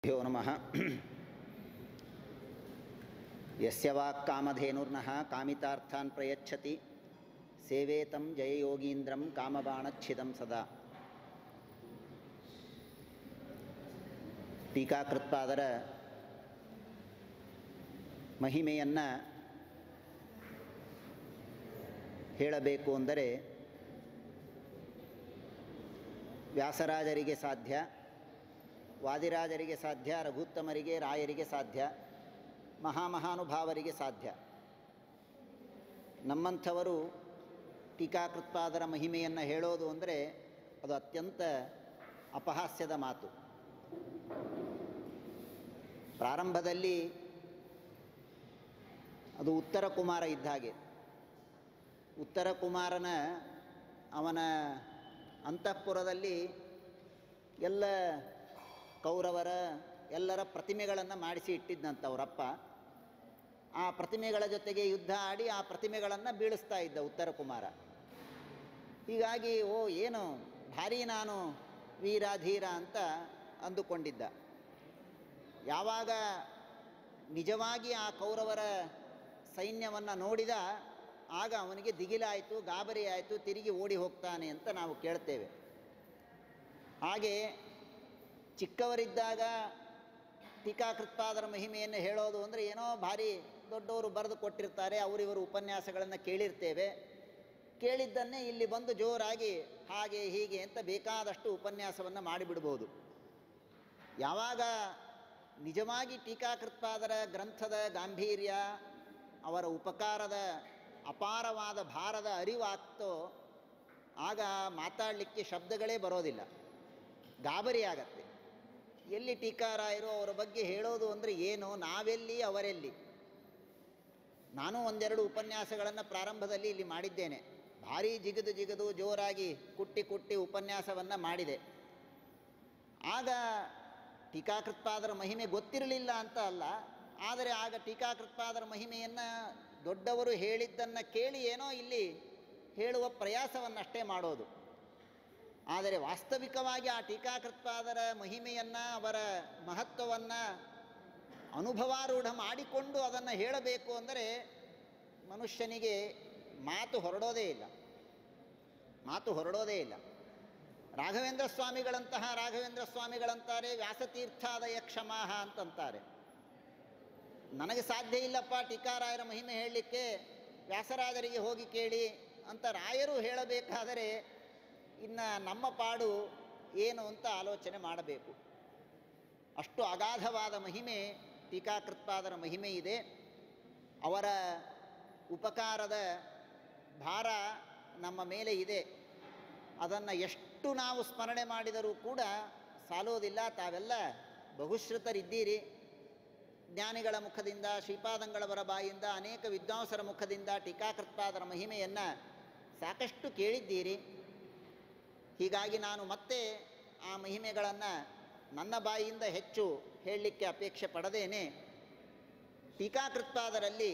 ಭ್ಯೋ ನಮಃ ಯಸ್ಯ ವಾಕ್ಕಾಮಧೇನುರ್ನಃ ಕಾಮಿತಾರ್ಥಾನ್ ಪ್ರಯಚ್ಛತಿ ಸೇವೇತಂ ಜಯಯೋಗೀಂದ್ರಂ ಕಾಮಬಾಣಚ್ಛಿದಂ ಸದಾ ಟೀಕಾಕೃತ್ಪಾದರ ಮಹಿಮೆಯನ್ನು ಹೇಳಬೇಕು ಅಂದರೆ ವ್ಯಾಸರಾಜರಿಗೆ ಸಾಧ್ಯ ವಾದಿರಾಜರಿಗೆ ಸಾಧ್ಯ ರಘುತ್ತಮರಿಗೆ ರಾಯರಿಗೆ ಸಾಧ್ಯ ಮಹಾಮಹಾನುಭಾವರಿಗೆ ಸಾಧ್ಯ ನಮ್ಮಂಥವರು ಟೀಕಾಕೃತ್ಪಾದರ ಮಹಿಮೆಯನ್ನು ಹೇಳೋದು ಅಂದರೆ ಅದು ಅತ್ಯಂತ ಅಪಹಾಸ್ಯದ ಮಾತು ಪ್ರಾರಂಭದಲ್ಲಿ ಅದು ಉತ್ತರ ಕುಮಾರ ಇದ್ದ ಹಾಗೆ ಉತ್ತರ ಕುಮಾರನ ಅವನ ಅಂತಃಪುರದಲ್ಲಿ ಎಲ್ಲ ಕೌರವರ ಎಲ್ಲರ ಪ್ರತಿಮೆಗಳನ್ನು ಮಾಡಿಸಿ ಇಟ್ಟಿದ್ದಂತ ಅವರಪ್ಪ ಆ ಪ್ರತಿಮೆಗಳ ಜೊತೆಗೆ ಯುದ್ಧ ಆಡಿ ಆ ಪ್ರತಿಮೆಗಳನ್ನು ಬೀಳಿಸ್ತಾ ಇದ್ದ ಉತ್ತರ ಕುಮಾರ ಹೀಗಾಗಿ ಓ ಏನು ಭಾರಿ ನಾನು ವೀರ ಧೀರ ಅಂತ ಅಂದುಕೊಂಡಿದ್ದ ಯಾವಾಗ ನಿಜವಾಗಿ ಆ ಕೌರವರ ಸೈನ್ಯವನ್ನು ನೋಡಿದ ಆಗ ಅವನಿಗೆ ದಿಗಿಲಾಯಿತು ಗಾಬರಿ ಆಯಿತು ತಿರುಗಿ ಓಡಿ ಹೋಗ್ತಾನೆ ಅಂತ ನಾವು ಕೇಳ್ತೇವೆ ಹಾಗೆ ಚಿಕ್ಕವರಿದ್ದಾಗ ಟೀಕಾಕೃತ್ಪಾದರ ಮಹಿಮೆಯನ್ನು ಹೇಳೋದು ಅಂದರೆ ಏನೋ ಭಾರಿ ದೊಡ್ಡವರು ಬರೆದು ಕೊಟ್ಟಿರ್ತಾರೆ ಅವರಿವರು ಉಪನ್ಯಾಸಗಳನ್ನು ಕೇಳಿರ್ತೇವೆ ಕೇಳಿದ್ದನ್ನೇ ಇಲ್ಲಿ ಬಂದು ಜೋರಾಗಿ ಹಾಗೆ ಹೀಗೆ ಅಂತ ಬೇಕಾದಷ್ಟು ಉಪನ್ಯಾಸವನ್ನು ಮಾಡಿಬಿಡ್ಬೋದು ಯಾವಾಗ ನಿಜವಾಗಿ ಟೀಕಾಕೃತ್ಪಾದರ ಗ್ರಂಥದ ಗಾಂಭೀರ್ಯ ಅವರ ಉಪಕಾರದ ಅಪಾರವಾದ ಭಾರದ ಅರಿವಾಗ್ತೋ ಆಗ ಮಾತಾಡಲಿಕ್ಕೆ ಶಬ್ದಗಳೇ ಬರೋದಿಲ್ಲ ಗಾಬರಿ ಆಗತ್ತೆ ಎಲ್ಲಿ ಟೀಕಾರಾಯರು ಅವರ ಬಗ್ಗೆ ಹೇಳೋದು ಅಂದರೆ ಏನು ನಾವೆಲ್ಲಿ ಅವರೆಲ್ಲಿ ನಾನು ಒಂದೆರಡು ಉಪನ್ಯಾಸಗಳನ್ನು ಪ್ರಾರಂಭದಲ್ಲಿ ಇಲ್ಲಿ ಮಾಡಿದ್ದೇನೆ ಭಾರೀ ಜಿಗಿದು ಜಿಗಿದು ಜೋರಾಗಿ ಕುಟ್ಟಿ ಕುಟ್ಟಿ ಉಪನ್ಯಾಸವನ್ನು ಮಾಡಿದೆ ಆಗ ಟೀಕಾಕೃತ್ಪಾದರ ಮಹಿಮೆ ಗೊತ್ತಿರಲಿಲ್ಲ ಅಂತ ಅಲ್ಲ ಆದರೆ ಆಗ ಟೀಕಾಕೃತ್ಪಾದರ ಮಹಿಮೆಯನ್ನು ದೊಡ್ಡವರು ಹೇಳಿದ್ದನ್ನು ಕೇಳಿ ಏನೋ ಇಲ್ಲಿ ಹೇಳುವ ಪ್ರಯಾಸವನ್ನಷ್ಟೇ ಮಾಡೋದು ಆದರೆ ವಾಸ್ತವಿಕವಾಗಿ ಆ ಟೀಕಾಕೃತ್ಪಾದರ ಮಹಿಮೆಯನ್ನು ಅವರ ಮಹತ್ವವನ್ನು ಅನುಭವಾರೂಢ ಮಾಡಿಕೊಂಡು ಅದನ್ನು ಹೇಳಬೇಕು ಅಂದರೆ ಮನುಷ್ಯನಿಗೆ ಮಾತು ಹೊರಡೋದೇ ಇಲ್ಲ ಮಾತು ಹೊರಡೋದೇ ಇಲ್ಲ ರಾಘವೇಂದ್ರ ಸ್ವಾಮಿಗಳಂತಹ ರಾಘವೇಂದ್ರ ಸ್ವಾಮಿಗಳಂತಾರೆ ವ್ಯಾಸತೀರ್ಥಾದಯ ಕ್ಷಮಾಹ ಅಂತಂತಾರೆ ನನಗೆ ಸಾಧ್ಯ ಇಲ್ಲಪ್ಪ ಟೀಕಾರಾಯರ ಮಹಿಮೆ ಹೇಳಲಿಕ್ಕೆ ವ್ಯಾಸರಾಜರಿಗೆ ಹೋಗಿ ಕೇಳಿ ಅಂತ ರಾಯರು ಹೇಳಬೇಕಾದರೆ ಇನ್ನು ನಮ್ಮ ಪಾಡು ಏನು ಅಂತ ಆಲೋಚನೆ ಮಾಡಬೇಕು ಅಷ್ಟು ಅಗಾಧವಾದ ಮಹಿಮೆ ಟೀಕಾಕೃತ್ಪಾದರ ಮಹಿಮೆ ಇದೆ ಅವರ ಉಪಕಾರದ ಭಾರ ನಮ್ಮ ಮೇಲೆ ಇದೆ ಅದನ್ನು ಎಷ್ಟು ನಾವು ಸ್ಮರಣೆ ಮಾಡಿದರೂ ಕೂಡ ಸಾಲೋದಿಲ್ಲ ತಾವೆಲ್ಲ ಬಹುಶ್ರುತರಿದ್ದೀರಿ ಜ್ಞಾನಿಗಳ ಮುಖದಿಂದ ಶ್ರೀಪಾದಂಗಳವರ ಬಾಯಿಂದ ಅನೇಕ ವಿದ್ವಾಂಸರ ಮುಖದಿಂದ ಟೀಕಾಕೃತ್ಪಾದರ ಮಹಿಮೆಯನ್ನು ಸಾಕಷ್ಟು ಕೇಳಿದ್ದೀರಿ ಹೀಗಾಗಿ ನಾನು ಮತ್ತೆ ಆ ಮಹಿಮೆಗಳನ್ನು ನನ್ನ ಬಾಯಿಯಿಂದ ಹೆಚ್ಚು ಹೇಳಲಿಕ್ಕೆ ಅಪೇಕ್ಷೆ ಪಡದೇನೆ ಟೀಕಾಕೃತ್ಪಾದರಲ್ಲಿ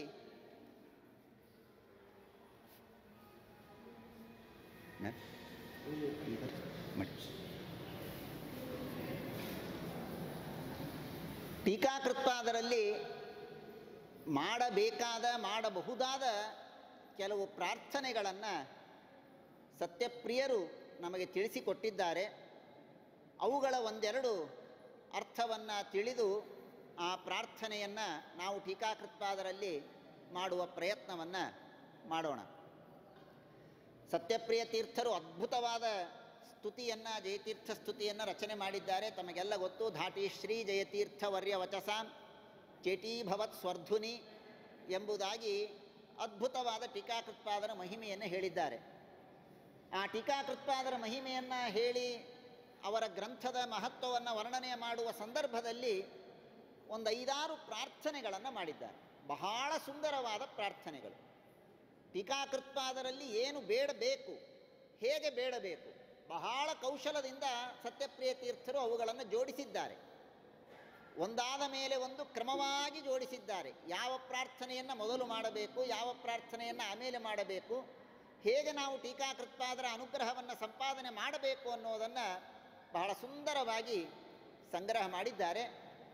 ಟೀಕಾಕೃತ್ಪಾದರಲ್ಲಿ ಮಾಡಬೇಕಾದ ಮಾಡಬಹುದಾದ ಕೆಲವು ಪ್ರಾರ್ಥನೆಗಳನ್ನು ಸತ್ಯಪ್ರಿಯರು ನಮಗೆ ತಿಳಿಸಿಕೊಟ್ಟಿದ್ದಾರೆ ಅವುಗಳ ಒಂದೆರಡು ಅರ್ಥವನ್ನು ತಿಳಿದು ಆ ಪ್ರಾರ್ಥನೆಯನ್ನು ನಾವು ಟೀಕಾಕೃತ್ಪಾದರಲ್ಲಿ ಮಾಡುವ ಪ್ರಯತ್ನವನ್ನು ಮಾಡೋಣ ಸತ್ಯಪ್ರಿಯ ತೀರ್ಥರು ಅದ್ಭುತವಾದ ಸ್ತುತಿಯನ್ನು ಜಯತೀರ್ಥ ಸ್ತುತಿಯನ್ನು ರಚನೆ ಮಾಡಿದ್ದಾರೆ ತಮಗೆಲ್ಲ ಗೊತ್ತು ಧಾಟಿ ಶ್ರೀ ಜಯತೀರ್ಥ ವರ್ಯ ವಚಸಾಂ ಚೇಟೀಭವತ್ ಸ್ವರ್ಧುನಿ ಎಂಬುದಾಗಿ ಅದ್ಭುತವಾದ ಟೀಕಾಕೃತ್ಪಾದರ ಮಹಿಮೆಯನ್ನು ಹೇಳಿದ್ದಾರೆ ಆ ಟೀಕಾಕೃತ್ಪಾದರ ಮಹಿಮೆಯನ್ನು ಹೇಳಿ ಅವರ ಗ್ರಂಥದ ಮಹತ್ವವನ್ನು ವರ್ಣನೆ ಮಾಡುವ ಸಂದರ್ಭದಲ್ಲಿ ಒಂದು ಐದಾರು ಪ್ರಾರ್ಥನೆಗಳನ್ನು ಮಾಡಿದ್ದಾರೆ ಬಹಳ ಸುಂದರವಾದ ಪ್ರಾರ್ಥನೆಗಳು ಟೀಕಾಕೃತ್ಪಾದರಲ್ಲಿ ಏನು ಬೇಡಬೇಕು ಹೇಗೆ ಬೇಡಬೇಕು ಬಹಳ ಕೌಶಲದಿಂದ ಸತ್ಯಪ್ರಿಯ ತೀರ್ಥರು ಅವುಗಳನ್ನು ಜೋಡಿಸಿದ್ದಾರೆ ಒಂದಾದ ಮೇಲೆ ಒಂದು ಕ್ರಮವಾಗಿ ಜೋಡಿಸಿದ್ದಾರೆ ಯಾವ ಪ್ರಾರ್ಥನೆಯನ್ನು ಮೊದಲು ಮಾಡಬೇಕು ಯಾವ ಪ್ರಾರ್ಥನೆಯನ್ನು ಆಮೇಲೆ ಮಾಡಬೇಕು ಹೇಗೆ ನಾವು ಟೀಕಾಕೃತ್ಪಾದರ ಅನುಗ್ರಹವನ್ನು ಸಂಪಾದನೆ ಮಾಡಬೇಕು ಅನ್ನೋದನ್ನು ಬಹಳ ಸುಂದರವಾಗಿ ಸಂಗ್ರಹ ಮಾಡಿದ್ದಾರೆ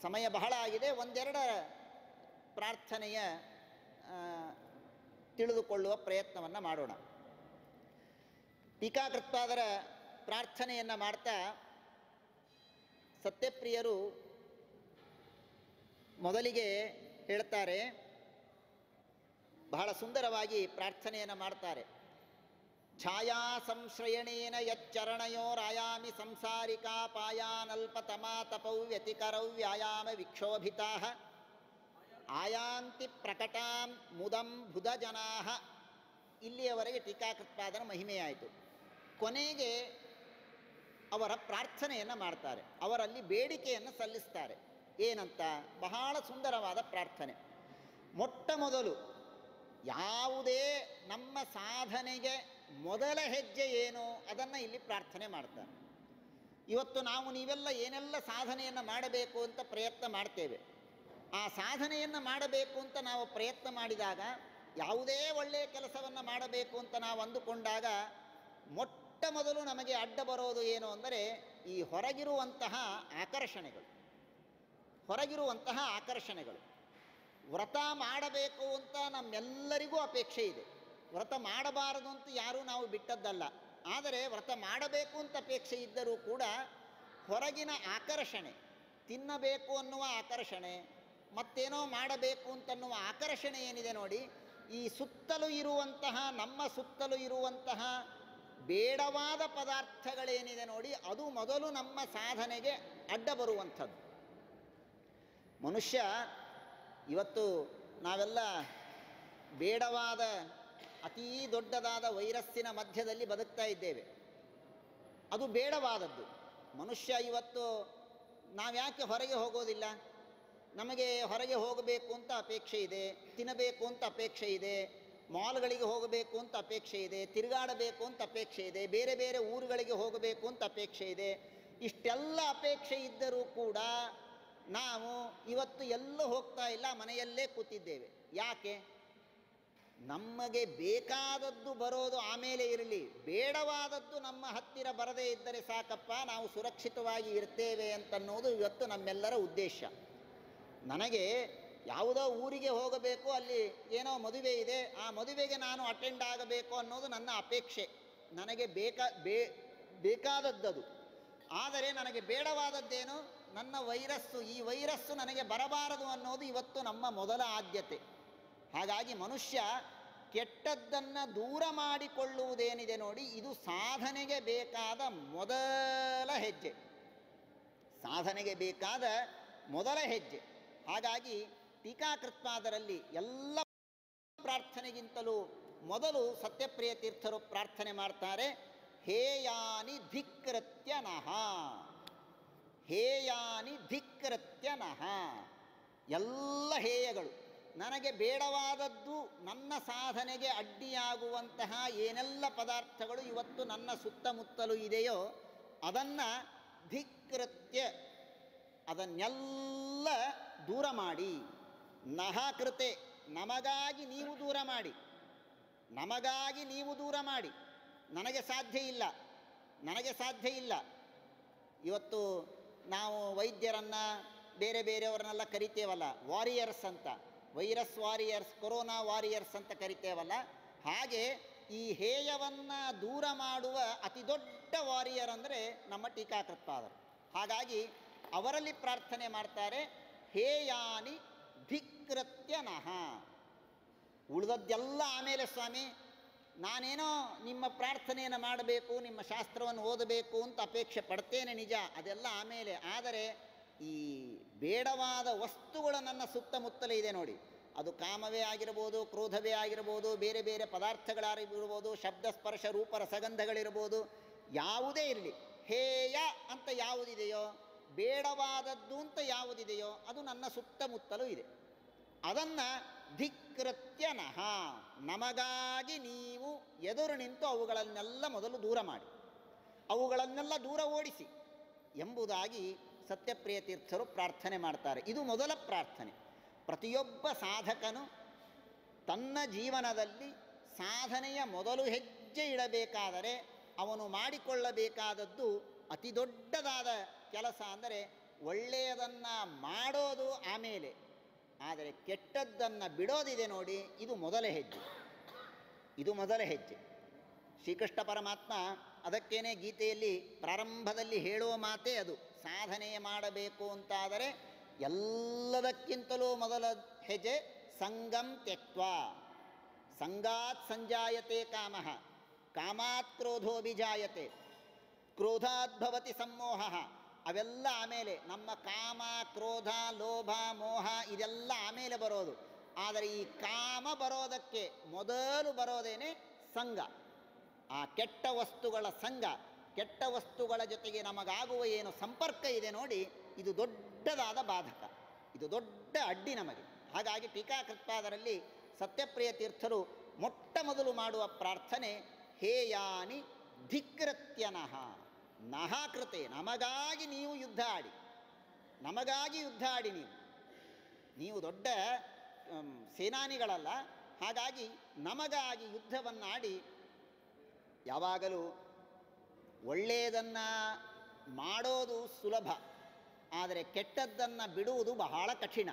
ಸಮಯ ಬಹಳ ಆಗಿದೆ ಒಂದೆರಡ ಪ್ರಾರ್ಥನೆಯ ಆ, ತಿಳಿದುಕೊಳ್ಳುವ ಪ್ರಯತ್ನವನ್ನು ಮಾಡೋಣ ಟೀಕಾಕೃತ್ಪಾದರ ಪ್ರಾರ್ಥನೆಯನ್ನು ಮಾಡ್ತಾ ಸತ್ಯಪ್ರಿಯರು ಮೊದಲಿಗೆ ಹೇಳ್ತಾರೆ ಬಹಳ ಸುಂದರವಾಗಿ ಪ್ರಾರ್ಥನೆಯನ್ನು ಮಾಡ್ತಾರೆ ಛಾಯಾ ಸಂಶ್ರಯಣೇನ ಯಚ್ಚರಣಯೋರಾಯಾಮಿ ಸಂಸಾರಿಕಾ ಪಾಯಾನಲ್ಪತಮಾ ತಪೌ ವ್ಯತಿಕರೌ ವ್ಯಾಯಾಮ ವಿಕ್ಷೋಭಿತಾ ಆಯಾಂತಿ ಪ್ರಕಟಾಂ ಮುದಂ ಬುಧ ಜನಾ ಇಲ್ಲಿಯವರೆಗೆ ಟೀಕಾಕೃತ್ಪಾದನ ಮಹಿಮೆಯಾಯಿತು ಕೊನೆಗೆ ಅವರ ಪ್ರಾರ್ಥನೆಯನ್ನು ಮಾಡ್ತಾರೆ ಅವರಲ್ಲಿ ಬೇಡಿಕೆಯನ್ನು ಸಲ್ಲಿಸ್ತಾರೆ ಏನಂತ ಬಹಳ ಸುಂದರವಾದ ಪ್ರಾರ್ಥನೆ ಮೊಟ್ಟ ಮೊದಲು ಯಾವುದೇ ನಮ್ಮ ಸಾಧನೆಗೆ ಮೊದಲ ಹೆಜ್ಜೆ ಏನು ಅದನ್ನು ಇಲ್ಲಿ ಪ್ರಾರ್ಥನೆ ಮಾಡ್ತಾರೆ ಇವತ್ತು ನಾವು ನೀವೆಲ್ಲ ಏನೆಲ್ಲ ಸಾಧನೆಯನ್ನು ಮಾಡಬೇಕು ಅಂತ ಪ್ರಯತ್ನ ಮಾಡ್ತೇವೆ ಆ ಸಾಧನೆಯನ್ನು ಮಾಡಬೇಕು ಅಂತ ನಾವು ಪ್ರಯತ್ನ ಮಾಡಿದಾಗ ಯಾವುದೇ ಒಳ್ಳೆಯ ಕೆಲಸವನ್ನು ಮಾಡಬೇಕು ಅಂತ ನಾವು ಅಂದುಕೊಂಡಾಗ ಮೊಟ್ಟ ಮೊದಲು ನಮಗೆ ಅಡ್ಡ ಬರೋದು ಏನು ಅಂದರೆ ಈ ಹೊರಗಿರುವಂತಹ ಆಕರ್ಷಣೆಗಳು ಹೊರಗಿರುವಂತಹ ಆಕರ್ಷಣೆಗಳು ವ್ರತ ಮಾಡಬೇಕು ಅಂತ ನಮ್ಮೆಲ್ಲರಿಗೂ ಅಪೇಕ್ಷೆ ಇದೆ ವ್ರತ ಮಾಡಬಾರದು ಅಂತ ಯಾರೂ ನಾವು ಬಿಟ್ಟದ್ದಲ್ಲ ಆದರೆ ವ್ರತ ಮಾಡಬೇಕು ಅಂತ ಅಪೇಕ್ಷೆ ಇದ್ದರೂ ಕೂಡ ಹೊರಗಿನ ಆಕರ್ಷಣೆ ತಿನ್ನಬೇಕು ಅನ್ನುವ ಆಕರ್ಷಣೆ ಮತ್ತೇನೋ ಮಾಡಬೇಕು ಅಂತನ್ನುವ ಆಕರ್ಷಣೆ ಏನಿದೆ ನೋಡಿ ಈ ಸುತ್ತಲೂ ಇರುವಂತಹ ನಮ್ಮ ಸುತ್ತಲೂ ಇರುವಂತಹ ಬೇಡವಾದ ಪದಾರ್ಥಗಳೇನಿದೆ ನೋಡಿ ಅದು ಮೊದಲು ನಮ್ಮ ಸಾಧನೆಗೆ ಅಡ್ಡ ಬರುವಂಥದ್ದು ಮನುಷ್ಯ ಇವತ್ತು ನಾವೆಲ್ಲ ಬೇಡವಾದ ಅತೀ ದೊಡ್ಡದಾದ ವೈರಸ್ಸಿನ ಮಧ್ಯದಲ್ಲಿ ಬದುಕ್ತಾ ಇದ್ದೇವೆ ಅದು ಬೇಡವಾದದ್ದು ಮನುಷ್ಯ ಇವತ್ತು ನಾವ್ಯಾಕೆ ಹೊರಗೆ ಹೋಗೋದಿಲ್ಲ ನಮಗೆ ಹೊರಗೆ ಹೋಗಬೇಕು ಅಂತ ಅಪೇಕ್ಷೆ ಇದೆ ತಿನ್ನಬೇಕು ಅಂತ ಅಪೇಕ್ಷೆ ಇದೆ ಮಾಲ್ಗಳಿಗೆ ಹೋಗಬೇಕು ಅಂತ ಅಪೇಕ್ಷೆ ಇದೆ ತಿರುಗಾಡಬೇಕು ಅಂತ ಅಪೇಕ್ಷೆ ಇದೆ ಬೇರೆ ಬೇರೆ ಊರುಗಳಿಗೆ ಹೋಗಬೇಕು ಅಂತ ಅಪೇಕ್ಷೆ ಇದೆ ಇಷ್ಟೆಲ್ಲ ಅಪೇಕ್ಷೆ ಇದ್ದರೂ ಕೂಡ ನಾವು ಇವತ್ತು ಎಲ್ಲೂ ಹೋಗ್ತಾ ಇಲ್ಲ ಮನೆಯಲ್ಲೇ ಕೂತಿದ್ದೇವೆ ಯಾಕೆ ನಮಗೆ ಬೇಕಾದದ್ದು ಬರೋದು ಆಮೇಲೆ ಇರಲಿ ಬೇಡವಾದದ್ದು ನಮ್ಮ ಹತ್ತಿರ ಬರದೇ ಇದ್ದರೆ ಸಾಕಪ್ಪ ನಾವು ಸುರಕ್ಷಿತವಾಗಿ ಇರ್ತೇವೆ ಅಂತನ್ನೋದು ಇವತ್ತು ನಮ್ಮೆಲ್ಲರ ಉದ್ದೇಶ ನನಗೆ ಯಾವುದೋ ಊರಿಗೆ ಹೋಗಬೇಕು ಅಲ್ಲಿ ಏನೋ ಮದುವೆ ಇದೆ ಆ ಮದುವೆಗೆ ನಾನು ಅಟೆಂಡ್ ಆಗಬೇಕು ಅನ್ನೋದು ನನ್ನ ಅಪೇಕ್ಷೆ ನನಗೆ ಬೇಕಾ ಬೇ ಬೇಕಾದದ್ದದು ಆದರೆ ನನಗೆ ಬೇಡವಾದದ್ದೇನು ನನ್ನ ವೈರಸ್ಸು ಈ ವೈರಸ್ಸು ನನಗೆ ಬರಬಾರದು ಅನ್ನೋದು ಇವತ್ತು ನಮ್ಮ ಮೊದಲ ಆದ್ಯತೆ ಹಾಗಾಗಿ ಮನುಷ್ಯ ಕೆಟ್ಟದ್ದನ್ನು ದೂರ ಮಾಡಿಕೊಳ್ಳುವುದೇನಿದೆ ನೋಡಿ ಇದು ಸಾಧನೆಗೆ ಬೇಕಾದ ಮೊದಲ ಹೆಜ್ಜೆ ಸಾಧನೆಗೆ ಬೇಕಾದ ಮೊದಲ ಹೆಜ್ಜೆ ಹಾಗಾಗಿ ಟೀಕಾಕೃತ್ಪಾದರಲ್ಲಿ ಎಲ್ಲ ಪ್ರಾರ್ಥನೆಗಿಂತಲೂ ಮೊದಲು ಸತ್ಯಪ್ರಿಯ ತೀರ್ಥರು ಪ್ರಾರ್ಥನೆ ಮಾಡ್ತಾರೆ ಹೇಯಾನಿ ಧಿಕ್ಕೃತ್ಯ ನಹ ಹೇಯಾನಿ ಧಿಕ್ಕೃತ್ಯ ನಹ ಎಲ್ಲ ಹೇಯಗಳು ನನಗೆ ಬೇಡವಾದದ್ದು ನನ್ನ ಸಾಧನೆಗೆ ಅಡ್ಡಿಯಾಗುವಂತಹ ಏನೆಲ್ಲ ಪದಾರ್ಥಗಳು ಇವತ್ತು ನನ್ನ ಸುತ್ತಮುತ್ತಲೂ ಇದೆಯೋ ಅದನ್ನು ಧಿಕ್ಕೃತ್ಯ ಅದನ್ನೆಲ್ಲ ದೂರ ಮಾಡಿ ನಹ ಕೃತೆ ನಮಗಾಗಿ ನೀವು ದೂರ ಮಾಡಿ ನಮಗಾಗಿ ನೀವು ದೂರ ಮಾಡಿ ನನಗೆ ಸಾಧ್ಯ ಇಲ್ಲ ನನಗೆ ಸಾಧ್ಯ ಇಲ್ಲ ಇವತ್ತು ನಾವು ವೈದ್ಯರನ್ನು ಬೇರೆ ಬೇರೆಯವರನ್ನೆಲ್ಲ ಕರಿತೇವಲ್ಲ ವಾರಿಯರ್ಸ್ ಅಂತ ವೈರಸ್ ವಾರಿಯರ್ಸ್ ಕೊರೋನಾ ವಾರಿಯರ್ಸ್ ಅಂತ ಕರಿತೇವಲ್ಲ ಹಾಗೆ ಈ ಹೇಯವನ್ನು ದೂರ ಮಾಡುವ ಅತಿ ದೊಡ್ಡ ವಾರಿಯರ್ ಅಂದರೆ ನಮ್ಮ ಟೀಕಾಕೃತ್ಪಾದರು ಹಾಗಾಗಿ ಅವರಲ್ಲಿ ಪ್ರಾರ್ಥನೆ ಮಾಡ್ತಾರೆ ಹೇಯಾನಿ ಧಿಕ್ಕೃತ್ಯ ನಹ ಉಳಿದದ್ದೆಲ್ಲ ಆಮೇಲೆ ಸ್ವಾಮಿ ನಾನೇನೋ ನಿಮ್ಮ ಪ್ರಾರ್ಥನೆಯನ್ನು ಮಾಡಬೇಕು ನಿಮ್ಮ ಶಾಸ್ತ್ರವನ್ನು ಓದಬೇಕು ಅಂತ ಅಪೇಕ್ಷೆ ಪಡ್ತೇನೆ ನಿಜ ಅದೆಲ್ಲ ಆಮೇಲೆ ಆದರೆ ಈ ಬೇಡವಾದ ವಸ್ತುಗಳು ನನ್ನ ಸುತ್ತಮುತ್ತಲೇ ಇದೆ ನೋಡಿ ಅದು ಕಾಮವೇ ಆಗಿರ್ಬೋದು ಕ್ರೋಧವೇ ಆಗಿರ್ಬೋದು ಬೇರೆ ಬೇರೆ ಪದಾರ್ಥಗಳಾಗಿರ್ಬೋದು ಶಬ್ದ ಸ್ಪರ್ಶ ರೂಪ ರಸಗಂಧಗಳಿರ್ಬೋದು ಯಾವುದೇ ಇರಲಿ ಹೇಯ ಅಂತ ಯಾವುದಿದೆಯೋ ಬೇಡವಾದದ್ದು ಅಂತ ಯಾವುದಿದೆಯೋ ಅದು ನನ್ನ ಸುತ್ತಮುತ್ತಲೂ ಇದೆ ಅದನ್ನು ಧಿಕ್ಕೃತ್ಯ ನಹ ನಮಗಾಗಿ ನೀವು ಎದುರು ನಿಂತು ಅವುಗಳನ್ನೆಲ್ಲ ಮೊದಲು ದೂರ ಮಾಡಿ ಅವುಗಳನ್ನೆಲ್ಲ ದೂರ ಓಡಿಸಿ ಎಂಬುದಾಗಿ ಸತ್ಯಪ್ರಿಯ ತೀರ್ಥರು ಪ್ರಾರ್ಥನೆ ಮಾಡ್ತಾರೆ ಇದು ಮೊದಲ ಪ್ರಾರ್ಥನೆ ಪ್ರತಿಯೊಬ್ಬ ಸಾಧಕನು ತನ್ನ ಜೀವನದಲ್ಲಿ ಸಾಧನೆಯ ಮೊದಲು ಹೆಜ್ಜೆ ಇಡಬೇಕಾದರೆ ಅವನು ಮಾಡಿಕೊಳ್ಳಬೇಕಾದದ್ದು ಅತಿ ದೊಡ್ಡದಾದ ಕೆಲಸ ಅಂದರೆ ಒಳ್ಳೆಯದನ್ನು ಮಾಡೋದು ಆಮೇಲೆ ಆದರೆ ಕೆಟ್ಟದ್ದನ್ನು ಬಿಡೋದಿದೆ ನೋಡಿ ಇದು ಮೊದಲ ಹೆಜ್ಜೆ ಇದು ಮೊದಲ ಹೆಜ್ಜೆ ಶ್ರೀಕೃಷ್ಣ ಪರಮಾತ್ಮ ಅದಕ್ಕೇನೆ ಗೀತೆಯಲ್ಲಿ ಪ್ರಾರಂಭದಲ್ಲಿ ಹೇಳುವ ಮಾತೇ ಅದು ಸಾಧನೆ ಮಾಡಬೇಕು ಅಂತಾದರೆ ಎಲ್ಲದಕ್ಕಿಂತಲೂ ಮೊದಲ ಹೆಜ್ಜೆ ಸಂಗಂ ತ್ಯಕ್ವ ಸಂಗಾತ್ ಸಂಜಾಯತೆ ಕಾಮ ಕಾಮಾತ್ ಕ್ರೋಧೋಭಿಜಾಯತೆ ಕ್ರೋಧಾದ್ಭವತಿ ಸಮ್ಮೋಹ ಅವೆಲ್ಲ ಆಮೇಲೆ ನಮ್ಮ ಕಾಮ ಕ್ರೋಧ ಲೋಭ ಮೋಹ ಇದೆಲ್ಲ ಆಮೇಲೆ ಬರೋದು ಆದರೆ ಈ ಕಾಮ ಬರೋದಕ್ಕೆ ಮೊದಲು ಬರೋದೇನೆ ಸಂಘ ಆ ಕೆಟ್ಟ ವಸ್ತುಗಳ ಸಂಘ ಕೆಟ್ಟ ವಸ್ತುಗಳ ಜೊತೆಗೆ ನಮಗಾಗುವ ಏನು ಸಂಪರ್ಕ ಇದೆ ನೋಡಿ ಇದು ದೊಡ್ಡದಾದ ಬಾಧಕ ಇದು ದೊಡ್ಡ ಅಡ್ಡಿ ನಮಗೆ ಹಾಗಾಗಿ ಟೀಕಾಕೃತ್ಪಾದರಲ್ಲಿ ಸತ್ಯಪ್ರಿಯ ತೀರ್ಥರು ಮೊಟ್ಟ ಮೊದಲು ಮಾಡುವ ಪ್ರಾರ್ಥನೆ ಹೇಯಾನಿ ಧಿಕ್ರತ್ಯನಃ ನಹ ಕೃತೆ ನಮಗಾಗಿ ನೀವು ಯುದ್ಧ ಆಡಿ ನಮಗಾಗಿ ಯುದ್ಧ ಆಡಿ ನೀವು ನೀವು ದೊಡ್ಡ ಅಮ್, ಸೇನಾನಿಗಳಲ್ಲ ಹಾಗಾಗಿ ನಮಗಾಗಿ ಯುದ್ಧವನ್ನಾಡಿ ಯಾವಾಗಲೂ ಒಳ್ಳೆಯದನ್ನು ಮಾಡೋದು ಸುಲಭ ಆದರೆ ಕೆಟ್ಟದ್ದನ್ನು ಬಿಡುವುದು ಬಹಳ ಕಠಿಣ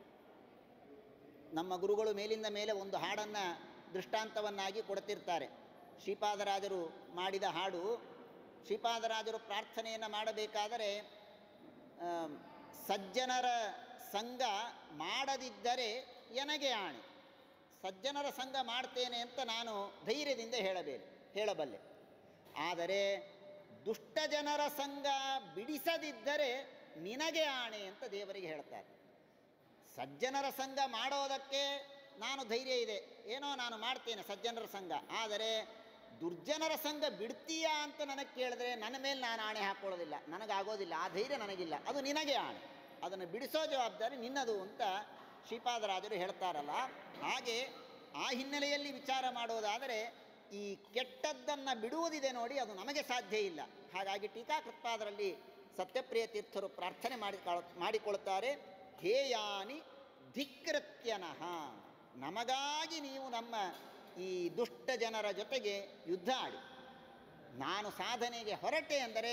ನಮ್ಮ ಗುರುಗಳು ಮೇಲಿಂದ ಮೇಲೆ ಒಂದು ಹಾಡನ್ನು ದೃಷ್ಟಾಂತವನ್ನಾಗಿ ಕೊಡುತ್ತಿರ್ತಾರೆ ಶ್ರೀಪಾದರಾಜರು ಮಾಡಿದ ಹಾಡು ಶ್ರೀಪಾದರಾಜರು ಪ್ರಾರ್ಥನೆಯನ್ನು ಮಾಡಬೇಕಾದರೆ ಆಮ್, ಸಜ್ಜನರ ಸಂಘ ಮಾಡದಿದ್ದರೆ ಎನಗೆ ಆಣೆ ಸಜ್ಜನರ ಸಂಘ ಮಾಡ್ತೇನೆ ಅಂತ ನಾನು ಧೈರ್ಯದಿಂದ ಹೇಳಬೇರೆ ಹೇಳಬಲ್ಲೆ ಆದರೆ ದುಷ್ಟ ಜನರ ಸಂಘ ಬಿಡಿಸದಿದ್ದರೆ ನಿನಗೆ ಆಣೆ ಅಂತ ದೇವರಿಗೆ ಹೇಳ್ತಾರೆ ಸಜ್ಜನರ ಸಂಘ ಮಾಡೋದಕ್ಕೆ ನಾನು ಧೈರ್ಯ ಇದೆ ಏನೋ ನಾನು ಮಾಡ್ತೇನೆ ಸಜ್ಜನರ ಸಂಘ ಆದರೆ ದುರ್ಜನರ ಸಂಘ ಬಿಡ್ತೀಯಾ ಅಂತ ನನಗೆ ಕೇಳಿದ್ರೆ ನನ್ನ ಮೇಲೆ ನಾನು ಆಣೆ ಹಾಕ್ಕೊಳ್ಳೋದಿಲ್ಲ ನನಗಾಗೋದಿಲ್ಲ ಆ ಧೈರ್ಯ ನನಗಿಲ್ಲ ಅದು ನಿನಗೆ ಆಣೆ ಅದನ್ನು ಬಿಡಿಸೋ ಜವಾಬ್ದಾರಿ ನಿನ್ನದು ಅಂತ ಶ್ರೀಪಾದರಾಜರು ಹೇಳ್ತಾರಲ್ಲ ಹಾಗೆ ಆ ಹಿನ್ನೆಲೆಯಲ್ಲಿ ವಿಚಾರ ಮಾಡೋದಾದರೆ ಈ ಕೆಟ್ಟದ್ದನ್ನು ಬಿಡುವುದಿದೆ ನೋಡಿ ಅದು ನಮಗೆ ಸಾಧ್ಯ ಇಲ್ಲ ಹಾಗಾಗಿ ಟೀಕಾಕೃತ್ಪಾದರಲ್ಲಿ ಸತ್ಯಪ್ರಿಯ ತೀರ್ಥರು ಪ್ರಾರ್ಥನೆ ಮಾಡಿ ಮಾಡಿಕೊಳ್ಳುತ್ತಾರೆ ಹೇಯಾನಿ ಧಿಕ್ಕೃತ್ಯನಃ ನಮಗಾಗಿ ನೀವು ನಮ್ಮ ಈ ದುಷ್ಟ ಜನರ ಜೊತೆಗೆ ಯುದ್ಧ ಆಡಿ ನಾನು ಸಾಧನೆಗೆ ಹೊರಟೆ ಅಂದರೆ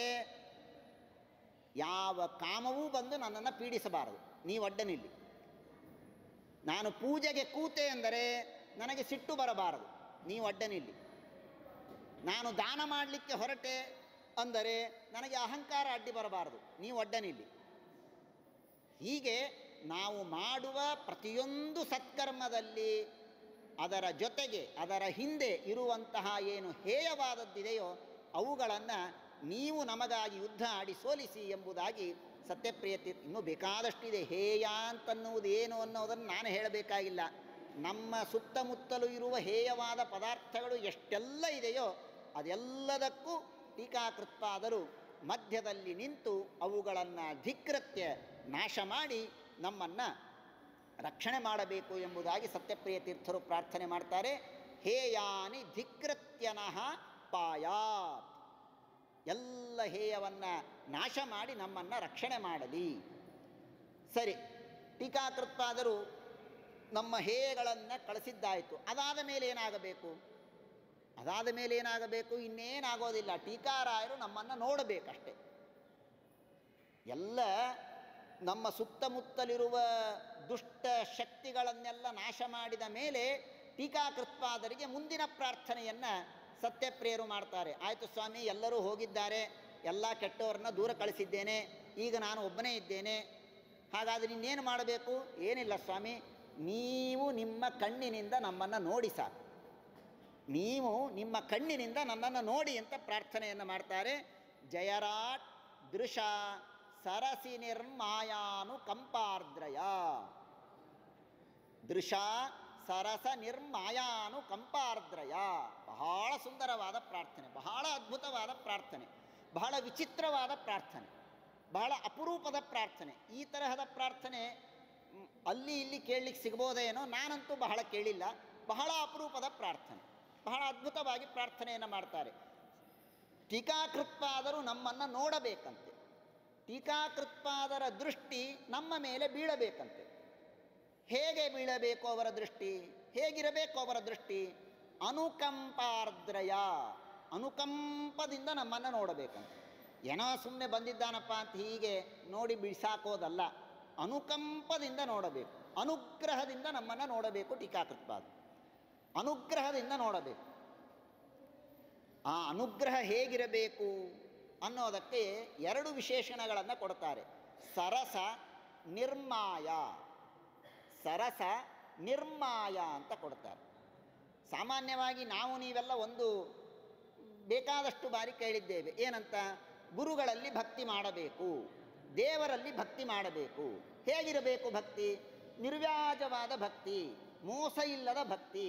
ಯಾವ ಕಾಮವೂ ಬಂದು ನನ್ನನ್ನು ಪೀಡಿಸಬಾರದು ನೀವು ಅಡ್ಡನಿಲ್ಲಿ ನಾನು ಪೂಜೆಗೆ ಕೂತೆ ಎಂದರೆ ನನಗೆ ಸಿಟ್ಟು ಬರಬಾರದು ನೀವು ಅಡ್ಡನಿಲ್ಲಿ ನಾನು ದಾನ ಮಾಡಲಿಕ್ಕೆ ಹೊರಟೆ ಅಂದರೆ ನನಗೆ ಅಹಂಕಾರ ಅಡ್ಡಿ ಬರಬಾರದು ನೀವು ಅಡ್ಡನಿಲ್ಲಿ ಹೀಗೆ ನಾವು ಮಾಡುವ ಪ್ರತಿಯೊಂದು ಸತ್ಕರ್ಮದಲ್ಲಿ ಅದರ ಜೊತೆಗೆ ಅದರ ಹಿಂದೆ ಇರುವಂತಹ ಏನು ಹೇಯವಾದದ್ದಿದೆಯೋ ಅವುಗಳನ್ನು ನೀವು ನಮಗಾಗಿ ಯುದ್ಧ ಆಡಿ ಸೋಲಿಸಿ ಎಂಬುದಾಗಿ ಸತ್ಯಪ್ರಿಯ ತೀರ್ಥ ಇನ್ನೂ ಬೇಕಾದಷ್ಟಿದೆ ಹೇಯ ಅಂತನ್ನುವುದು ಏನು ಅನ್ನೋದನ್ನು ನಾನು ಹೇಳಬೇಕಾಗಿಲ್ಲ ನಮ್ಮ ಸುತ್ತಮುತ್ತಲೂ ಇರುವ ಹೇಯವಾದ ಪದಾರ್ಥಗಳು ಎಷ್ಟೆಲ್ಲ ಇದೆಯೋ ಅದೆಲ್ಲದಕ್ಕೂ ಟೀಕಾಕೃತ್ಪಾದರು ಮಧ್ಯದಲ್ಲಿ ನಿಂತು ಅವುಗಳನ್ನು ಧಿಕೃತ್ಯ ನಾಶ ಮಾಡಿ ನಮ್ಮನ್ನು ರಕ್ಷಣೆ ಮಾಡಬೇಕು ಎಂಬುದಾಗಿ ಸತ್ಯಪ್ರಿಯ ತೀರ್ಥರು ಪ್ರಾರ್ಥನೆ ಮಾಡ್ತಾರೆ ಹೇಯಾನಿ ಧಿಕೃತ್ಯನಃ ಪಾಯಾತ್ ಎಲ್ಲ ಹೇಯವನ್ನು ನಾಶ ಮಾಡಿ ನಮ್ಮನ್ನು ರಕ್ಷಣೆ ಮಾಡಲಿ ಸರಿ ಟೀಕಾಕೃತ್ಪಾದರು ನಮ್ಮ ಹೇಯಗಳನ್ನು ಕಳಿಸಿದ್ದಾಯಿತು ಅದಾದ ಮೇಲೆ ಏನಾಗಬೇಕು ಅದಾದ ಮೇಲೆ ಏನಾಗಬೇಕು ಇನ್ನೇನಾಗೋದಿಲ್ಲ ಟೀಕಾರಾಯರು ನಮ್ಮನ್ನು ನೋಡಬೇಕಷ್ಟೆ ಎಲ್ಲ ನಮ್ಮ ಸುತ್ತಮುತ್ತಲಿರುವ ದುಷ್ಟ ಶಕ್ತಿಗಳನ್ನೆಲ್ಲ ನಾಶ ಮಾಡಿದ ಮೇಲೆ ಟೀಕಾಕೃತ್ಪಾದರಿಗೆ ಮುಂದಿನ ಪ್ರಾರ್ಥನೆಯನ್ನು ಸತ್ಯಪ್ರಿಯರು ಮಾಡ್ತಾರೆ ಆಯಿತು ಸ್ವಾಮಿ ಎಲ್ಲರೂ ಹೋಗಿದ್ದಾರೆ ಎಲ್ಲ ಕೆಟ್ಟವರನ್ನ ದೂರ ಕಳಿಸಿದ್ದೇನೆ ಈಗ ನಾನು ಒಬ್ಬನೇ ಇದ್ದೇನೆ ಹಾಗಾದರೆ ಇನ್ನೇನು ಮಾಡಬೇಕು ಏನಿಲ್ಲ ಸ್ವಾಮಿ ನೀವು ನಿಮ್ಮ ಕಣ್ಣಿನಿಂದ ನಮ್ಮನ್ನು ನೋಡಿ ಸಾಕು ನೀವು ನಿಮ್ಮ ಕಣ್ಣಿನಿಂದ ನನ್ನನ್ನು ನೋಡಿ ಅಂತ ಪ್ರಾರ್ಥನೆಯನ್ನು ಮಾಡ್ತಾರೆ ಜಯರಾಟ್ ದೃಶ ಸರಸಿ ನಿರ್ಮಾಯಾನು ಕಂಪಾರ್ದ್ರಯ ದೃಶ ಸರಸ ನಿರ್ಮಾಯಾನು ಕಂಪಾರ್ದ್ರಯ ಬಹಳ ಸುಂದರವಾದ ಪ್ರಾರ್ಥನೆ ಬಹಳ ಅದ್ಭುತವಾದ ಪ್ರಾರ್ಥನೆ ಬಹಳ ವಿಚಿತ್ರವಾದ ಪ್ರಾರ್ಥನೆ ಬಹಳ ಅಪರೂಪದ ಪ್ರಾರ್ಥನೆ ಈ ತರಹದ ಪ್ರಾರ್ಥನೆ ಮ್, ಅಲ್ಲಿ ಇಲ್ಲಿ ಕೇಳಲಿಕ್ಕೆ ಸಿಗ್ಬೋದೇನೋ ನಾನಂತೂ ಬಹಳ ಕೇಳಿಲ್ಲ ಬಹಳ ಅಪರೂಪದ ಪ್ರಾರ್ಥನೆ ಬಹಳ ಅದ್ಭುತವಾಗಿ ಪ್ರಾರ್ಥನೆಯನ್ನು ಮಾಡ್ತಾರೆ ಟೀಕಾಕೃತ್ಪಾದರು ನಮ್ಮನ್ನು ನೋಡಬೇಕಂತೆ ಟೀಕಾಕೃತ್ಪಾದರ ದೃಷ್ಟಿ ನಮ್ಮ ಮೇಲೆ ಬೀಳಬೇಕಂತೆ ಹೇಗೆ ಬೀಳಬೇಕು ಅವರ ದೃಷ್ಟಿ ಹೇಗಿರಬೇಕು ಅವರ ದೃಷ್ಟಿ ಅನುಕಂಪಾರ್ದ್ರಯ ಅನುಕಂಪದಿಂದ ನಮ್ಮನ್ನು ನೋಡಬೇಕಂತೆ ಏನೋ ಸುಮ್ಮನೆ ಬಂದಿದ್ದಾನಪ್ಪ ಅಂತ ಹೀಗೆ ನೋಡಿ ಬಿಡಿಸಾಕೋದಲ್ಲ ಅನುಕಂಪದಿಂದ ನೋಡಬೇಕು ಅನುಗ್ರಹದಿಂದ ನಮ್ಮನ್ನು ನೋಡಬೇಕು ಟೀಕಾಕೃತ್ಪಾದ ಅನುಗ್ರಹದಿಂದ ನೋಡಬೇಕು ಆ ಅನುಗ್ರಹ ಹೇಗಿರಬೇಕು ಅನ್ನೋದಕ್ಕೆ ಎರಡು ವಿಶೇಷಣಗಳನ್ನು ಕೊಡ್ತಾರೆ ಸರಸ ನಿರ್ಮಾಯ ಸರಸ ನಿರ್ಮಾಯ ಅಂತ ಕೊಡ್ತಾರೆ ಸಾಮಾನ್ಯವಾಗಿ ನಾವು ನೀವೆಲ್ಲ ಒಂದು ಬೇಕಾದಷ್ಟು ಬಾರಿ ಕೇಳಿದ್ದೇವೆ ಏನಂತ ಗುರುಗಳಲ್ಲಿ ಭಕ್ತಿ ಮಾಡಬೇಕು ದೇವರಲ್ಲಿ ಭಕ್ತಿ ಮಾಡಬೇಕು ಹೇಗಿರಬೇಕು ಭಕ್ತಿ ನಿರ್ವ್ಯಾಜವಾದ ಭಕ್ತಿ ಮೋಸ ಇಲ್ಲದ ಭಕ್ತಿ